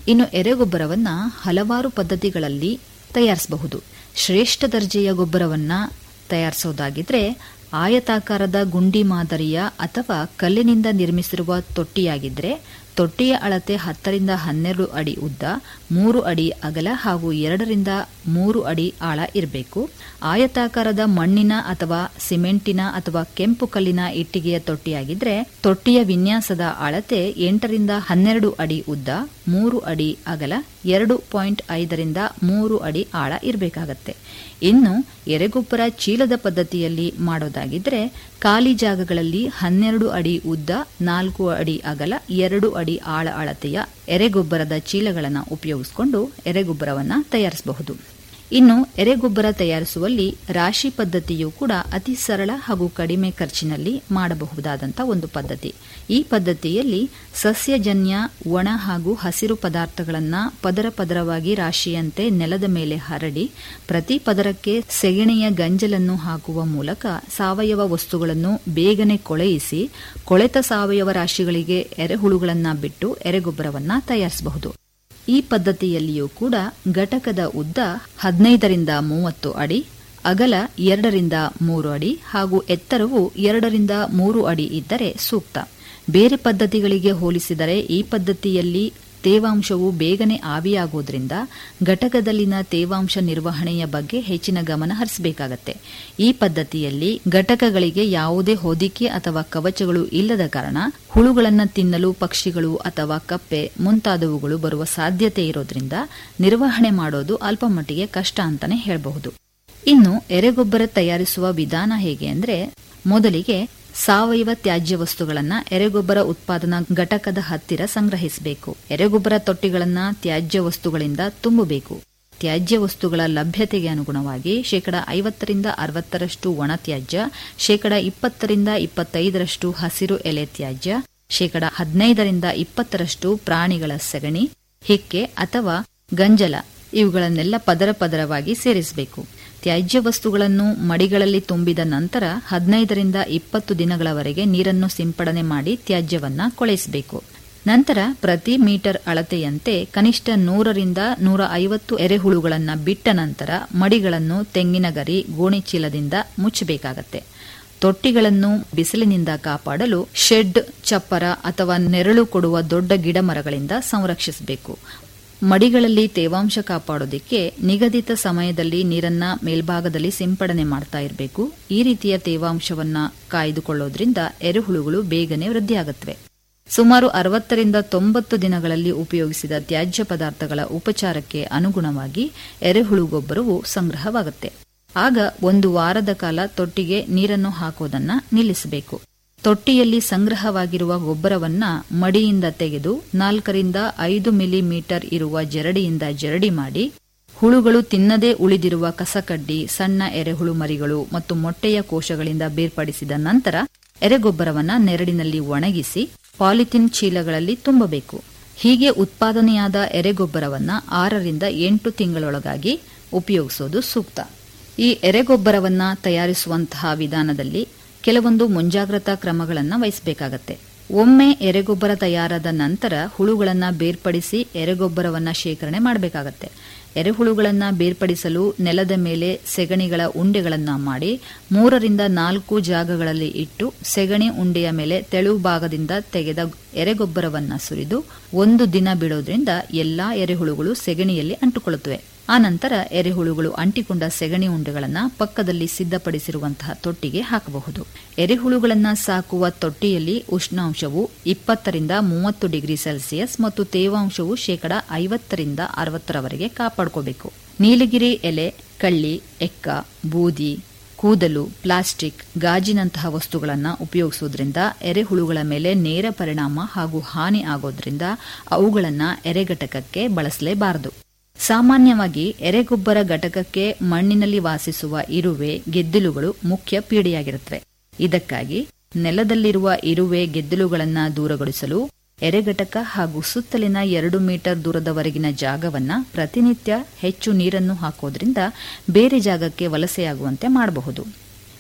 ಇನ್ನು ಎರೆಗೊಬ್ಬರವನ್ನ ಹಲವಾರು ಪದ್ಧತಿಗಳಲ್ಲಿ ತಯಾರಿಸಬಹುದು ಶ್ರೇಷ್ಠ ದರ್ಜೆಯ ಗೊಬ್ಬರವನ್ನ ತಯಾರಿಸೋದಾಗಿದ್ರೆ ಆಯತಾಕಾರದ ಗುಂಡಿ ಮಾದರಿಯ ಅಥವಾ ಕಲ್ಲಿನಿಂದ ನಿರ್ಮಿಸಿರುವ ತೊಟ್ಟಿಯಾಗಿದ್ರೆ ತೊಟ್ಟಿಯ ಅಳತೆ ಹತ್ತರಿಂದ ಹನ್ನೆರಡು ಅಡಿ ಉದ್ದ ಮೂರು ಅಡಿ ಅಗಲ ಹಾಗೂ ಎರಡರಿಂದ ಮೂರು ಅಡಿ ಆಳ ಇರಬೇಕು ಆಯತಾಕಾರದ ಮಣ್ಣಿನ ಅಥವಾ ಸಿಮೆಂಟಿನ ಅಥವಾ ಕೆಂಪು ಕಲ್ಲಿನ ಇಟ್ಟಿಗೆಯ ತೊಟ್ಟಿಯಾಗಿದ್ರೆ ತೊಟ್ಟಿಯ ವಿನ್ಯಾಸದ ಅಳತೆ ಎಂಟರಿಂದ ಹನ್ನೆರಡು ಅಡಿ ಉದ್ದ ಮೂರು ಅಡಿ ಅಗಲ ಎರಡು ಪಾಯಿಂಟ್ ಐದರಿಂದ ಮೂರು ಅಡಿ ಆಳ ಇರಬೇಕಾಗತ್ತೆ ಇನ್ನು ಎರೆಗೊಬ್ಬರ ಚೀಲದ ಪದ್ಧತಿಯಲ್ಲಿ ಮಾಡೋದಾಗಿದ್ರೆ ಖಾಲಿ ಜಾಗಗಳಲ್ಲಿ ಹನ್ನೆರಡು ಅಡಿ ಉದ್ದ ನಾಲ್ಕು ಅಡಿ ಅಗಲ ಎರಡು ಅಡಿ ಆಳ ಅಳತೆಯ ಎರೆಗೊಬ್ಬರದ ಚೀಲಗಳನ್ನು ಉಪಯೋಗಿಸಿಕೊಂಡು ಎರೆಗೊಬ್ಬರವನ್ನ ತಯಾರಿಸಬಹುದು ಇನ್ನು ಎರೆಗೊಬ್ಬರ ತಯಾರಿಸುವಲ್ಲಿ ರಾಶಿ ಪದ್ಧತಿಯು ಕೂಡ ಅತಿ ಸರಳ ಹಾಗೂ ಕಡಿಮೆ ಖರ್ಚಿನಲ್ಲಿ ಮಾಡಬಹುದಾದಂಥ ಒಂದು ಪದ್ಧತಿ ಈ ಪದ್ಧತಿಯಲ್ಲಿ ಸಸ್ಯಜನ್ಯ ಒಣ ಹಾಗೂ ಹಸಿರು ಪದಾರ್ಥಗಳನ್ನು ಪದರ ಪದರವಾಗಿ ರಾಶಿಯಂತೆ ನೆಲದ ಮೇಲೆ ಹರಡಿ ಪ್ರತಿ ಪದರಕ್ಕೆ ಸೆಗಣಿಯ ಗಂಜಲನ್ನು ಹಾಕುವ ಮೂಲಕ ಸಾವಯವ ವಸ್ತುಗಳನ್ನು ಬೇಗನೆ ಕೊಳೆಯಿಸಿ ಕೊಳೆತ ಸಾವಯವ ರಾಶಿಗಳಿಗೆ ಎರೆಹುಳುಗಳನ್ನು ಬಿಟ್ಟು ಎರೆಗೊಬ್ಬರವನ್ನ ತಯಾರಿಸಬಹುದು ಈ ಪದ್ಧತಿಯಲ್ಲಿಯೂ ಕೂಡ ಘಟಕದ ಉದ್ದ ಹದಿನೈದರಿಂದ ಮೂವತ್ತು ಅಡಿ ಅಗಲ ಎರಡರಿಂದ ಮೂರು ಅಡಿ ಹಾಗೂ ಎತ್ತರವು ಎರಡರಿಂದ ಮೂರು ಅಡಿ ಇದ್ದರೆ ಸೂಕ್ತ ಬೇರೆ ಪದ್ಧತಿಗಳಿಗೆ ಹೋಲಿಸಿದರೆ ಈ ಪದ್ಧತಿಯಲ್ಲಿ ತೇವಾಂಶವು ಬೇಗನೆ ಆವಿಯಾಗೋದ್ರಿಂದ ಘಟಕದಲ್ಲಿನ ತೇವಾಂಶ ನಿರ್ವಹಣೆಯ ಬಗ್ಗೆ ಹೆಚ್ಚಿನ ಗಮನ ಹರಿಸಬೇಕಾಗತ್ತೆ ಈ ಪದ್ಧತಿಯಲ್ಲಿ ಘಟಕಗಳಿಗೆ ಯಾವುದೇ ಹೊದಿಕೆ ಅಥವಾ ಕವಚಗಳು ಇಲ್ಲದ ಕಾರಣ ಹುಳುಗಳನ್ನು ತಿನ್ನಲು ಪಕ್ಷಿಗಳು ಅಥವಾ ಕಪ್ಪೆ ಮುಂತಾದವುಗಳು ಬರುವ ಸಾಧ್ಯತೆ ಇರೋದ್ರಿಂದ ನಿರ್ವಹಣೆ ಮಾಡೋದು ಅಲ್ಪಮಟ್ಟಿಗೆ ಕಷ್ಟ ಅಂತಾನೆ ಹೇಳಬಹುದು ಇನ್ನು ಎರೆಗೊಬ್ಬರ ತಯಾರಿಸುವ ವಿಧಾನ ಹೇಗೆ ಅಂದ್ರೆ ಮೊದಲಿಗೆ ಸಾವಯವ ತ್ಯಾಜ್ಯ ವಸ್ತುಗಳನ್ನ ಎರೆಗೊಬ್ಬರ ಉತ್ಪಾದನಾ ಘಟಕದ ಹತ್ತಿರ ಸಂಗ್ರಹಿಸಬೇಕು ಎರೆಗೊಬ್ಬರ ತೊಟ್ಟಿಗಳನ್ನ ತ್ಯಾಜ್ಯ ವಸ್ತುಗಳಿಂದ ತುಂಬಬೇಕು ತ್ಯಾಜ್ಯ ವಸ್ತುಗಳ ಲಭ್ಯತೆಗೆ ಅನುಗುಣವಾಗಿ ಶೇಕಡ ಐವತ್ತರಿಂದ ಅರವತ್ತರಷ್ಟು ಒಣ ತ್ಯಾಜ್ಯ ಶೇಕಡ ಇಪ್ಪತ್ತರಿಂದ ಇಪ್ಪತ್ತೈದರಷ್ಟು ಹಸಿರು ಎಲೆ ತ್ಯಾಜ್ಯ ಶೇಕಡ ಹದಿನೈದರಿಂದ ಇಪ್ಪತ್ತರಷ್ಟು ಪ್ರಾಣಿಗಳ ಸಗಣಿ ಹಿಕ್ಕೆ ಅಥವಾ ಗಂಜಲ ಇವುಗಳನ್ನೆಲ್ಲ ಪದರ ಪದರವಾಗಿ ಸೇರಿಸಬೇಕು ತ್ಯಾಜ್ಯ ವಸ್ತುಗಳನ್ನು ಮಡಿಗಳಲ್ಲಿ ತುಂಬಿದ ನಂತರ ಹದಿನೈದರಿಂದ ಇಪ್ಪತ್ತು ದಿನಗಳವರೆಗೆ ನೀರನ್ನು ಸಿಂಪಡಣೆ ಮಾಡಿ ತ್ಯಾಜ್ಯವನ್ನ ಕೊಳೆಸಬೇಕು ನಂತರ ಪ್ರತಿ ಮೀಟರ್ ಅಳತೆಯಂತೆ ಕನಿಷ್ಠ ನೂರರಿಂದ ನೂರ ಐವತ್ತು ಎರೆಹುಳುಗಳನ್ನು ಬಿಟ್ಟ ನಂತರ ಮಡಿಗಳನ್ನು ತೆಂಗಿನ ಗರಿ ಗೋಣಿಚೀಲದಿಂದ ಮುಚ್ಚಬೇಕಾಗತ್ತೆ ತೊಟ್ಟಿಗಳನ್ನು ಬಿಸಿಲಿನಿಂದ ಕಾಪಾಡಲು ಶೆಡ್ ಚಪ್ಪರ ಅಥವಾ ನೆರಳು ಕೊಡುವ ದೊಡ್ಡ ಗಿಡ ಮರಗಳಿಂದ ಸಂರಕ್ಷಿಸಬೇಕು ಮಡಿಗಳಲ್ಲಿ ತೇವಾಂಶ ಕಾಪಾಡೋದಿಕ್ಕೆ ನಿಗದಿತ ಸಮಯದಲ್ಲಿ ನೀರನ್ನ ಮೇಲ್ಭಾಗದಲ್ಲಿ ಸಿಂಪಡಣೆ ಮಾಡ್ತಾ ಇರಬೇಕು ಈ ರೀತಿಯ ತೇವಾಂಶವನ್ನ ಕಾಯ್ದುಕೊಳ್ಳೋದ್ರಿಂದ ಎರೆಹುಳುಗಳು ಬೇಗನೆ ವೃದ್ಧಿಯಾಗುತ್ತವೆ ಸುಮಾರು ಅರವತ್ತರಿಂದ ತೊಂಬತ್ತು ದಿನಗಳಲ್ಲಿ ಉಪಯೋಗಿಸಿದ ತ್ಯಾಜ್ಯ ಪದಾರ್ಥಗಳ ಉಪಚಾರಕ್ಕೆ ಅನುಗುಣವಾಗಿ ಎರೆಹುಳು ಗೊಬ್ಬರವು ಸಂಗ್ರಹವಾಗುತ್ತೆ ಆಗ ಒಂದು ವಾರದ ಕಾಲ ತೊಟ್ಟಿಗೆ ನೀರನ್ನು ಹಾಕೋದನ್ನ ನಿಲ್ಲಿಸಬೇಕು ತೊಟ್ಟಿಯಲ್ಲಿ ಸಂಗ್ರಹವಾಗಿರುವ ಗೊಬ್ಬರವನ್ನ ಮಡಿಯಿಂದ ತೆಗೆದು ನಾಲ್ಕರಿಂದ ಐದು ಮಿಲಿಮೀಟರ್ ಇರುವ ಜರಡಿಯಿಂದ ಜರಡಿ ಮಾಡಿ ಹುಳುಗಳು ತಿನ್ನದೇ ಉಳಿದಿರುವ ಕಸಕಡ್ಡಿ ಸಣ್ಣ ಎರೆಹುಳು ಮರಿಗಳು ಮತ್ತು ಮೊಟ್ಟೆಯ ಕೋಶಗಳಿಂದ ಬೇರ್ಪಡಿಸಿದ ನಂತರ ಎರೆಗೊಬ್ಬರವನ್ನ ನೆರಳಿನಲ್ಲಿ ಒಣಗಿಸಿ ಪಾಲಿಥಿನ್ ಚೀಲಗಳಲ್ಲಿ ತುಂಬಬೇಕು ಹೀಗೆ ಉತ್ಪಾದನೆಯಾದ ಎರೆಗೊಬ್ಬರವನ್ನ ಆರರಿಂದ ಎಂಟು ತಿಂಗಳೊಳಗಾಗಿ ಉಪಯೋಗಿಸೋದು ಸೂಕ್ತ ಈ ಎರೆಗೊಬ್ಬರವನ್ನ ತಯಾರಿಸುವಂತಹ ವಿಧಾನದಲ್ಲಿ ಕೆಲವೊಂದು ಮುಂಜಾಗ್ರತಾ ಕ್ರಮಗಳನ್ನು ವಹಿಸಬೇಕಾಗತ್ತೆ ಒಮ್ಮೆ ಎರೆಗೊಬ್ಬರ ತಯಾರಾದ ನಂತರ ಹುಳುಗಳನ್ನು ಬೇರ್ಪಡಿಸಿ ಎರೆಗೊಬ್ಬರವನ್ನ ಶೇಖರಣೆ ಮಾಡಬೇಕಾಗತ್ತೆ ಎರೆಹುಳುಗಳನ್ನು ಬೇರ್ಪಡಿಸಲು ನೆಲದ ಮೇಲೆ ಸೆಗಣಿಗಳ ಉಂಡೆಗಳನ್ನ ಮಾಡಿ ಮೂರರಿಂದ ನಾಲ್ಕು ಜಾಗಗಳಲ್ಲಿ ಇಟ್ಟು ಸೆಗಣಿ ಉಂಡೆಯ ಮೇಲೆ ತೆಳುವು ಭಾಗದಿಂದ ತೆಗೆದ ಎರೆಗೊಬ್ಬರವನ್ನ ಸುರಿದು ಒಂದು ದಿನ ಬಿಡೋದ್ರಿಂದ ಎಲ್ಲಾ ಎರೆಹುಳುಗಳು ಸೆಗಣಿಯಲ್ಲಿ ಅಂಟುಕೊಳ್ಳುತ್ತವೆ ಆನಂತರ ಎರೆಹುಳುಗಳು ಅಂಟಿಕೊಂಡ ಸೆಗಣಿ ಉಂಡೆಗಳನ್ನು ಪಕ್ಕದಲ್ಲಿ ಸಿದ್ಧಪಡಿಸಿರುವಂತಹ ತೊಟ್ಟಿಗೆ ಹಾಕಬಹುದು ಎರೆಹುಳುಗಳನ್ನು ಸಾಕುವ ತೊಟ್ಟಿಯಲ್ಲಿ ಉಷ್ಣಾಂಶವು ಇಪ್ಪತ್ತರಿಂದ ಮೂವತ್ತು ಡಿಗ್ರಿ ಸೆಲ್ಸಿಯಸ್ ಮತ್ತು ತೇವಾಂಶವು ಶೇಕಡ ಐವತ್ತರಿಂದ ಅರವತ್ತರವರೆಗೆ ಕಾಪಾಡ್ಕೋಬೇಕು ನೀಲಗಿರಿ ಎಲೆ ಕಳ್ಳಿ ಎಕ್ಕ ಬೂದಿ ಕೂದಲು ಪ್ಲಾಸ್ಟಿಕ್ ಗಾಜಿನಂತಹ ವಸ್ತುಗಳನ್ನು ಉಪಯೋಗಿಸುವುದರಿಂದ ಎರೆಹುಳುಗಳ ಮೇಲೆ ನೇರ ಪರಿಣಾಮ ಹಾಗೂ ಹಾನಿ ಆಗೋದ್ರಿಂದ ಅವುಗಳನ್ನು ಎರೆಘಟಕಕ್ಕೆ ಬಳಸಲೇಬಾರದು ಸಾಮಾನ್ಯವಾಗಿ ಎರೆಗೊಬ್ಬರ ಘಟಕಕ್ಕೆ ಮಣ್ಣಿನಲ್ಲಿ ವಾಸಿಸುವ ಇರುವೆ ಗೆದ್ದಿಲುಗಳು ಮುಖ್ಯ ಪೀಡೆಯಾಗಿರುತ್ತವೆ ಇದಕ್ಕಾಗಿ ನೆಲದಲ್ಲಿರುವ ಇರುವೆ ಗೆದ್ದಿಲುಗಳನ್ನು ದೂರಗೊಳಿಸಲು ಎರೆಘಟಕ ಹಾಗೂ ಸುತ್ತಲಿನ ಎರಡು ಮೀಟರ್ ದೂರದವರೆಗಿನ ಜಾಗವನ್ನ ಪ್ರತಿನಿತ್ಯ ಹೆಚ್ಚು ನೀರನ್ನು ಹಾಕೋದ್ರಿಂದ ಬೇರೆ ಜಾಗಕ್ಕೆ ವಲಸೆಯಾಗುವಂತೆ ಮಾಡಬಹುದು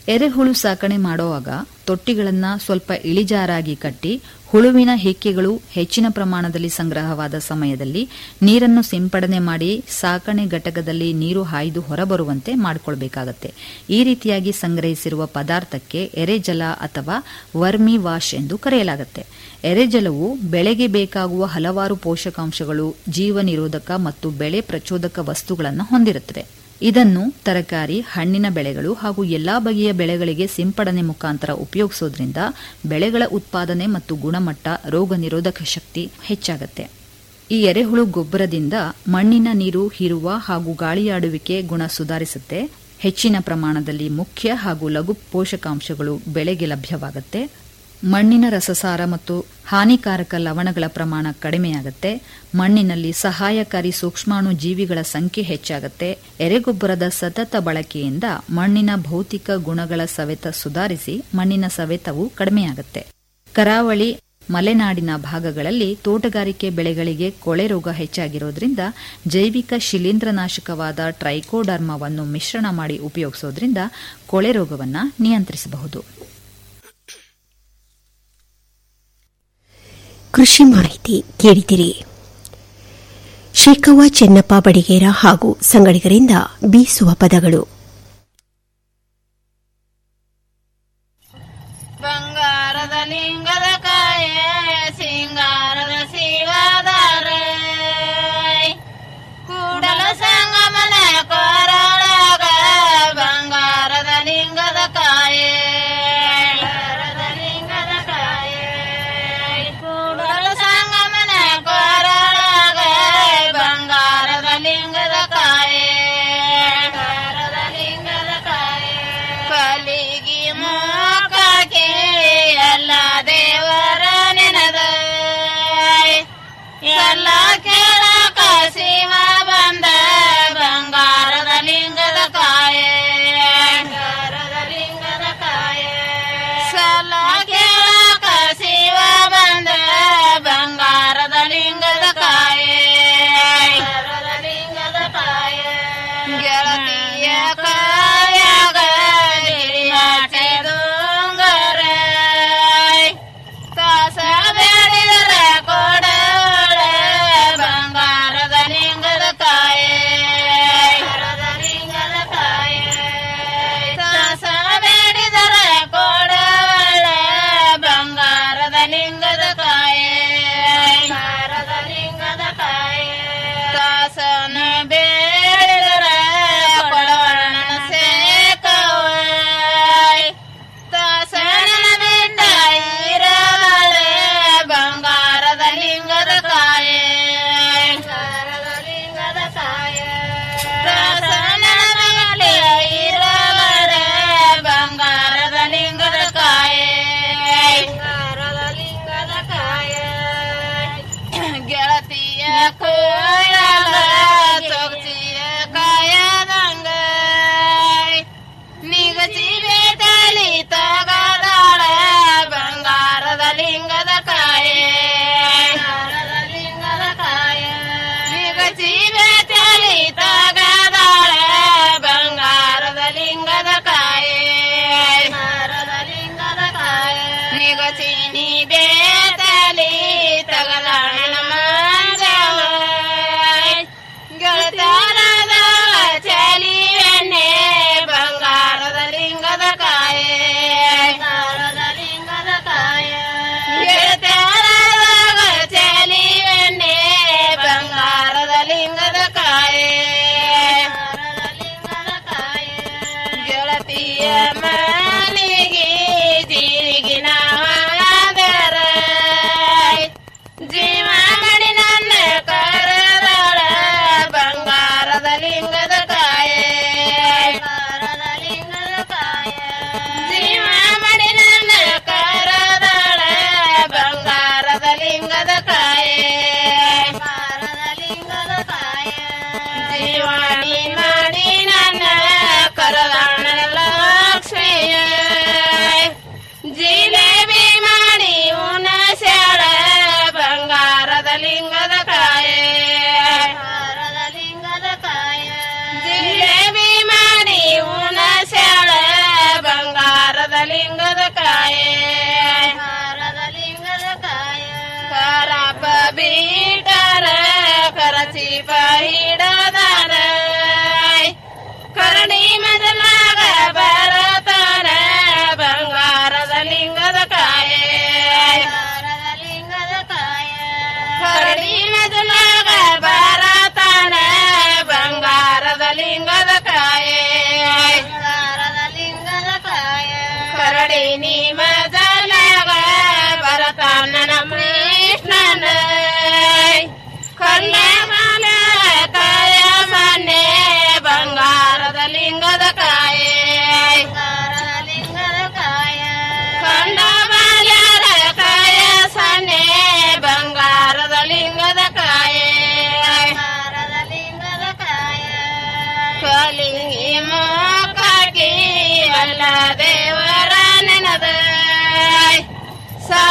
ಎರೆಹುಳು ಸಾಕಣೆ ಮಾಡುವಾಗ ತೊಟ್ಟಿಗಳನ್ನ ಸ್ವಲ್ಪ ಇಳಿಜಾರಾಗಿ ಕಟ್ಟಿ ಹುಳುವಿನ ಹಿಕ್ಕೆಗಳು ಹೆಚ್ಚಿನ ಪ್ರಮಾಣದಲ್ಲಿ ಸಂಗ್ರಹವಾದ ಸಮಯದಲ್ಲಿ ನೀರನ್ನು ಸಿಂಪಡಣೆ ಮಾಡಿ ಸಾಕಣೆ ಘಟಕದಲ್ಲಿ ನೀರು ಹಾಯ್ದು ಹೊರಬರುವಂತೆ ಮಾಡಿಕೊಳ್ಬೇಕಾಗತ್ತೆ ಈ ರೀತಿಯಾಗಿ ಸಂಗ್ರಹಿಸಿರುವ ಪದಾರ್ಥಕ್ಕೆ ಎರೆಜಲ ಅಥವಾ ವರ್ಮಿ ವಾಶ್ ಎಂದು ಕರೆಯಲಾಗುತ್ತೆ ಎರೆಜಲವು ಬೆಳೆಗೆ ಬೇಕಾಗುವ ಹಲವಾರು ಪೋಷಕಾಂಶಗಳು ಜೀವ ನಿರೋಧಕ ಮತ್ತು ಬೆಳೆ ಪ್ರಚೋದಕ ವಸ್ತುಗಳನ್ನು ಹೊಂದಿರುತ್ತದೆ ಇದನ್ನು ತರಕಾರಿ ಹಣ್ಣಿನ ಬೆಳೆಗಳು ಹಾಗೂ ಎಲ್ಲಾ ಬಗೆಯ ಬೆಳೆಗಳಿಗೆ ಸಿಂಪಡಣೆ ಮುಖಾಂತರ ಉಪಯೋಗಿಸೋದ್ರಿಂದ ಬೆಳೆಗಳ ಉತ್ಪಾದನೆ ಮತ್ತು ಗುಣಮಟ್ಟ ರೋಗ ನಿರೋಧಕ ಶಕ್ತಿ ಹೆಚ್ಚಾಗತ್ತೆ ಈ ಎರೆಹುಳು ಗೊಬ್ಬರದಿಂದ ಮಣ್ಣಿನ ನೀರು ಹೀರುವ ಹಾಗೂ ಗಾಳಿಯಾಡುವಿಕೆ ಗುಣ ಸುಧಾರಿಸುತ್ತೆ ಹೆಚ್ಚಿನ ಪ್ರಮಾಣದಲ್ಲಿ ಮುಖ್ಯ ಹಾಗೂ ಲಘು ಪೋಷಕಾಂಶಗಳು ಬೆಳೆಗೆ ಲಭ್ಯವಾಗುತ್ತೆ ಮಣ್ಣಿನ ರಸಸಾರ ಮತ್ತು ಹಾನಿಕಾರಕ ಲವಣಗಳ ಪ್ರಮಾಣ ಕಡಿಮೆಯಾಗುತ್ತೆ ಮಣ್ಣಿನಲ್ಲಿ ಸಹಾಯಕಾರಿ ಸೂಕ್ಷ್ಮಾಣು ಜೀವಿಗಳ ಸಂಖ್ಯೆ ಹೆಚ್ಚಾಗುತ್ತೆ ಎರೆಗೊಬ್ಬರದ ಸತತ ಬಳಕೆಯಿಂದ ಮಣ್ಣಿನ ಭೌತಿಕ ಗುಣಗಳ ಸವೆತ ಸುಧಾರಿಸಿ ಮಣ್ಣಿನ ಸವೆತವು ಕಡಿಮೆಯಾಗುತ್ತೆ ಕರಾವಳಿ ಮಲೆನಾಡಿನ ಭಾಗಗಳಲ್ಲಿ ತೋಟಗಾರಿಕೆ ಬೆಳೆಗಳಿಗೆ ಕೊಳೆ ರೋಗ ಹೆಚ್ಚಾಗಿರೋದ್ರಿಂದ ಜೈವಿಕ ಶಿಲೀಂಧ್ರನಾಶಕವಾದ ಟ್ರೈಕೋಡರ್ಮವನ್ನು ಮಿಶ್ರಣ ಮಾಡಿ ಉಪಯೋಗಿಸೋದ್ರಿಂದ ಕೊಳೆ ರೋಗವನ್ನು ನಿಯಂತ್ರಿಸಬಹುದು ಕೃಷಿ ಮಾಹಿತಿ ಕೇಳಿದಿರಿ ಶೇಖವ್ವ ಚೆನ್ನಪ್ಪ ಬಡಿಗೇರ ಹಾಗೂ ಸಂಗಡಿಗರಿಂದ ಬೀಸುವ ಪದಗಳು ಬಂಗಾರದ ಲಿಂಗದ ಕಾಯ ಸಿಂಗಾರದ ಶಿವದಾರ ಕೂಡಲ ಸಂಗಮನ ಕೊರಳಾಗ ಬಂಗಾರದ ಲಿಂಗದ ಕಾಯ ಲಿಂಗದ ಕಾಯ ಕೂಡಲ ಸಂಗಮನ ಕೊರಳಾಗ ಬಂಗಾರದ ಲಿಂಗದ ಕಾಯ ಲಿಂಗದ ಕಾಯ ಕಲಿಗಿ ಮೋಕಕ್ಕೆ ಎಲ್ಲ ದೇವರ ನೆನದ ಎಲ್ಲ ಕೇಳಕ ಶಿವ ಬಂದ ಬಂಗಾರದ ಲಿಂಗದ ಕಾಯ ಬಂಗಾರದ ಲಿಂಗದ ಕಾಯ ಸಲ ಕೇಳಕ ಶಿವ ಬಂದ ಬಂಗಾರದ ಲಿಂಗದ ಕಾಯ ಲಿಂಗದ ಕಾಯ ಗೆಳತಿಯ ಕಾಯಾಗ ಗಿರಿಮಾಟೆ ದೊಂಗರ ಕಾಸ ಬೇಡಿದರ ಕೊಡೋಳ ಬಂಗಾರದ ಲಿಂಗದ ಕಾಯ ಲಿಂಗದ ಕಾಯ ಕಾಸ ಬೇಡಿದರ ಕೊಡೋಳ ಬಂಗಾರದ ಲಿಂಗದ ಕಾಯ ಲಿಂಗದ ಕಾಯ ಕಾಸನ ಬೇಡಿದರ ಕೊಡೋಣ ಸೇಕವಾಯ್ ಕಾಸನ ಬಿಟ್ಟ ಇರವಳೆ ಬಂಗಾರದ ಲಿಂಗದ ಕಾಯ ಲಿಂಗದ ಕಾಯ ಕಾಸನ ಮೇಲೆ ಇರವಳೆ ಬಂಗಾರದ ಲಿಂಗದ ಕಾಯ ಲಿಂಗದ ಕಾಯ ಗೆಳತಿಯ ಕೋಯಲ ಚೊಕ್ಚಿಯ ಕಾಯದಂಗ ನಿಗಚಿ ಬೇಟಲಿ ತಗದಾಳ ಬಂಗಾರದ ಲಿಂಗದ ಕಾಯ ಲಿಂಗದ ಕಾಯ ನಿಗಚಿ ಬೇಟಲಿ ತಗದಾಳ ಬಂಗಾರದ ಲಿಂಗದ ಕಾಯ ಲಿಂಗದ ಕಾಯ ನಿಗಚಿ ನೀ ಬೇಟಲಿ ತಗದಾಳ ಮಂಜವ ಗೆಳತಾರದ ಚಲಿ ಎಣ್ಣೆ ಬಂಗಾರದ ಲಿಂಗದ ಕಾಯ ಲಿಂಗದ ಕಾಯ ಗೆಳತಾರದ ಚಲಿ ಎಣ್ಣೆ ಬಂಗಾರದ ಲಿಂಗದ ಕಾಯ ಲಿಂಗದ ಕಾಯ ಗೆಳತಿಯ ಮನೆಗೆ ಜೀರಿಗಿನ ಹಾದರ ಜೀವ ಮಡಿ ನನ್ನ ಕರದಳ ಬಂಗಾರದ ಲಿಂಗದ ಕಾಯ ಲಿಂಗದ ಕಾಯ ಜೀವ ಮಡಿ ನನ್ನ ಕರದಳ ಬಂಗಾರದ ಲಿಂಗದ ಕಾಯ ಲಿಂಗದ ಕಾಯ ಜೀವಾಣಿ ಮಾಡಿ ನನ್ನ ಕರದಳ ಲಕ್ಷ್ಮಿ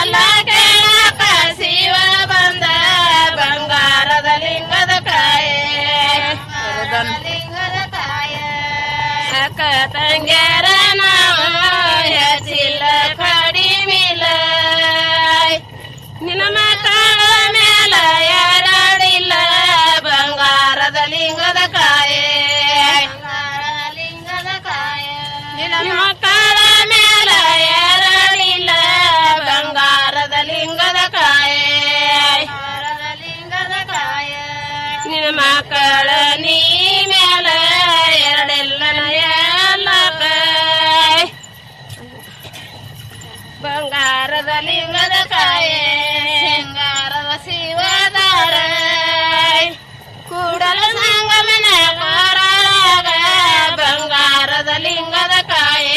ಎಲ್ಲ ಕೇಳಕ ಶಿವ ಬಂದ ಬಂಗಾರದ ಲಿಂಗದ ಕಾಯೆ ಲಿಂಗದ ಕಾಯೆ ಅಕ್ಕ ತಂಗ್ಯಾರ ನಾವು ಹೆಚ್ಚಿಲ್ಲ ಕಡಿಮಿಲ್ಲ ನಿನ್ನ ಮಕ್ಕಳ ಮೇಲ ಯಾರಾಡಿಲ್ಲ ಬಂಗಾರದ ಲಿಂಗದ ಕಾಯೆ ಲಿಂಗದ ಕಾಯೆ ನಿನ್ನ ಮಕ್ಕಳ ಮೇಲ ಯಾರಾಡಿಲ್ಲ ಬಂಗಾರದ ಲಿಂಗದ ಕಾಯೆ ಲಿಂಗದ ಕಾಯೆ ನಿನ್ನ ಮಕ್ಕಳ ನೀ ಮೇಲ ಎರಡೆಲ್ಲ ಎಲ್ಲ ಕಾಯ್ ಬಂಗಾರದ ಲಿಂಗದ ಕಾಯೆ ಸಿಂಗಾರದ ಶಿವದಾರ ಕೂಡಲ ಸಂಗಮನ ಕೋರಾಗ ಬಂಗಾರದ ಲಿಂಗದ ಕಾಯೆ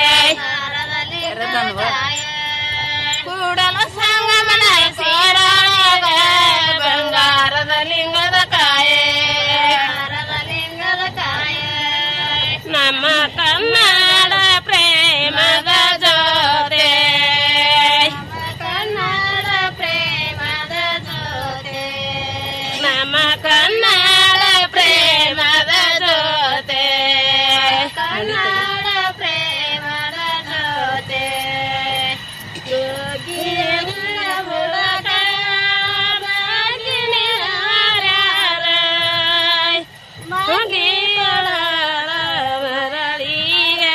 ಕೂಡಲ ಸಂಗಮನ ಸೇರಾಗ ಬಂಗಾರದ ಲಿಂಗದ ಕಾಯೆ ಲಿಂಗದ ಕಾಯೆ ನಮ್ಮ ಕನ್ನಡ ಪ್ರೇಮದ ಜೋತೆ ಕನ್ನಡ ಪ್ರೇಮದ ಜೋತೆ ನಮ್ಮ ಕನ್ನಡ ಪ್ರೇಮದ ಜೋತೆ ಕನ್ನಡ ಪ್ರೇಮದ ಜೋತೆ ಯೋಗಿಯ ಮೂಲಕ ಬಾಗಿನ ಹಾರ್ಯಾರ ಮಗಿಗಳ ಮರಳಿಗ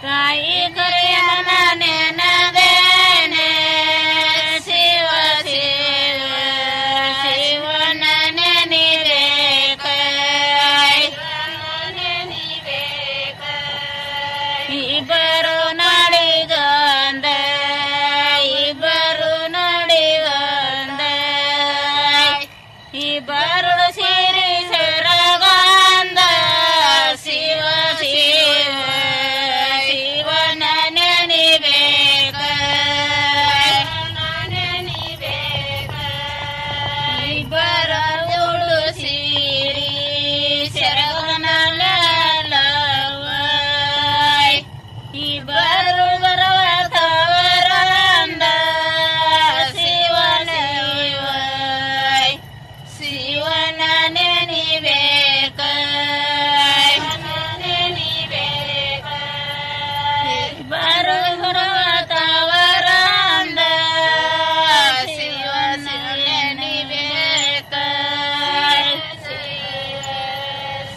ತಾಯಿ ಕರೆಯನ ನೆನದೇನೆ ಶಿವ ಶಿವ ಶಿವನ ನೆನಿಬೇಕ ಇಬ್ಬರು ನಡಿಗಂದ ಇಬ್ಬರು ನಡಿಗಂದ ಇಬ್ಬರು ಸಿರಿ ಸರಗಂದ ಶಿವ ಶಿವ ಶಿವನ ನೆನಿಬೇಕ ಇಬ್ಬರ ಉಳು ಸಿರಿ ಸರಗನ ಇಬ್ಬರು ಬರವತವರಂದ ಶಿವನ ಶಿವನ ನೆನಿಬೇಕ ಇಬ್ಬರು ಬರವತವರಂದ ಶಿವನ ನೆನಿಬೇಕ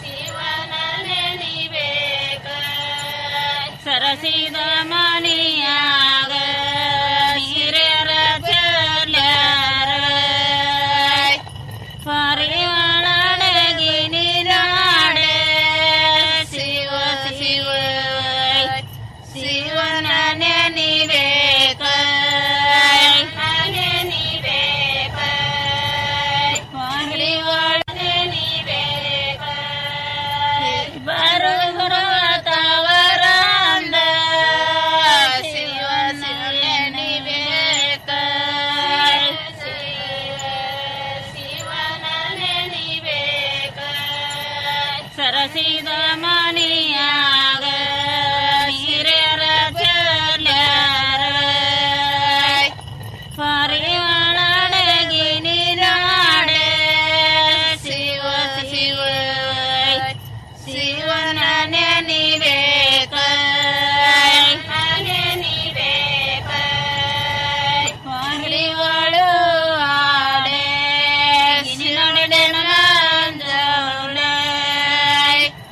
ಶಿವನ ನೆನಿಬೇಕ ಸರಸಿದ ಮಣಿಯ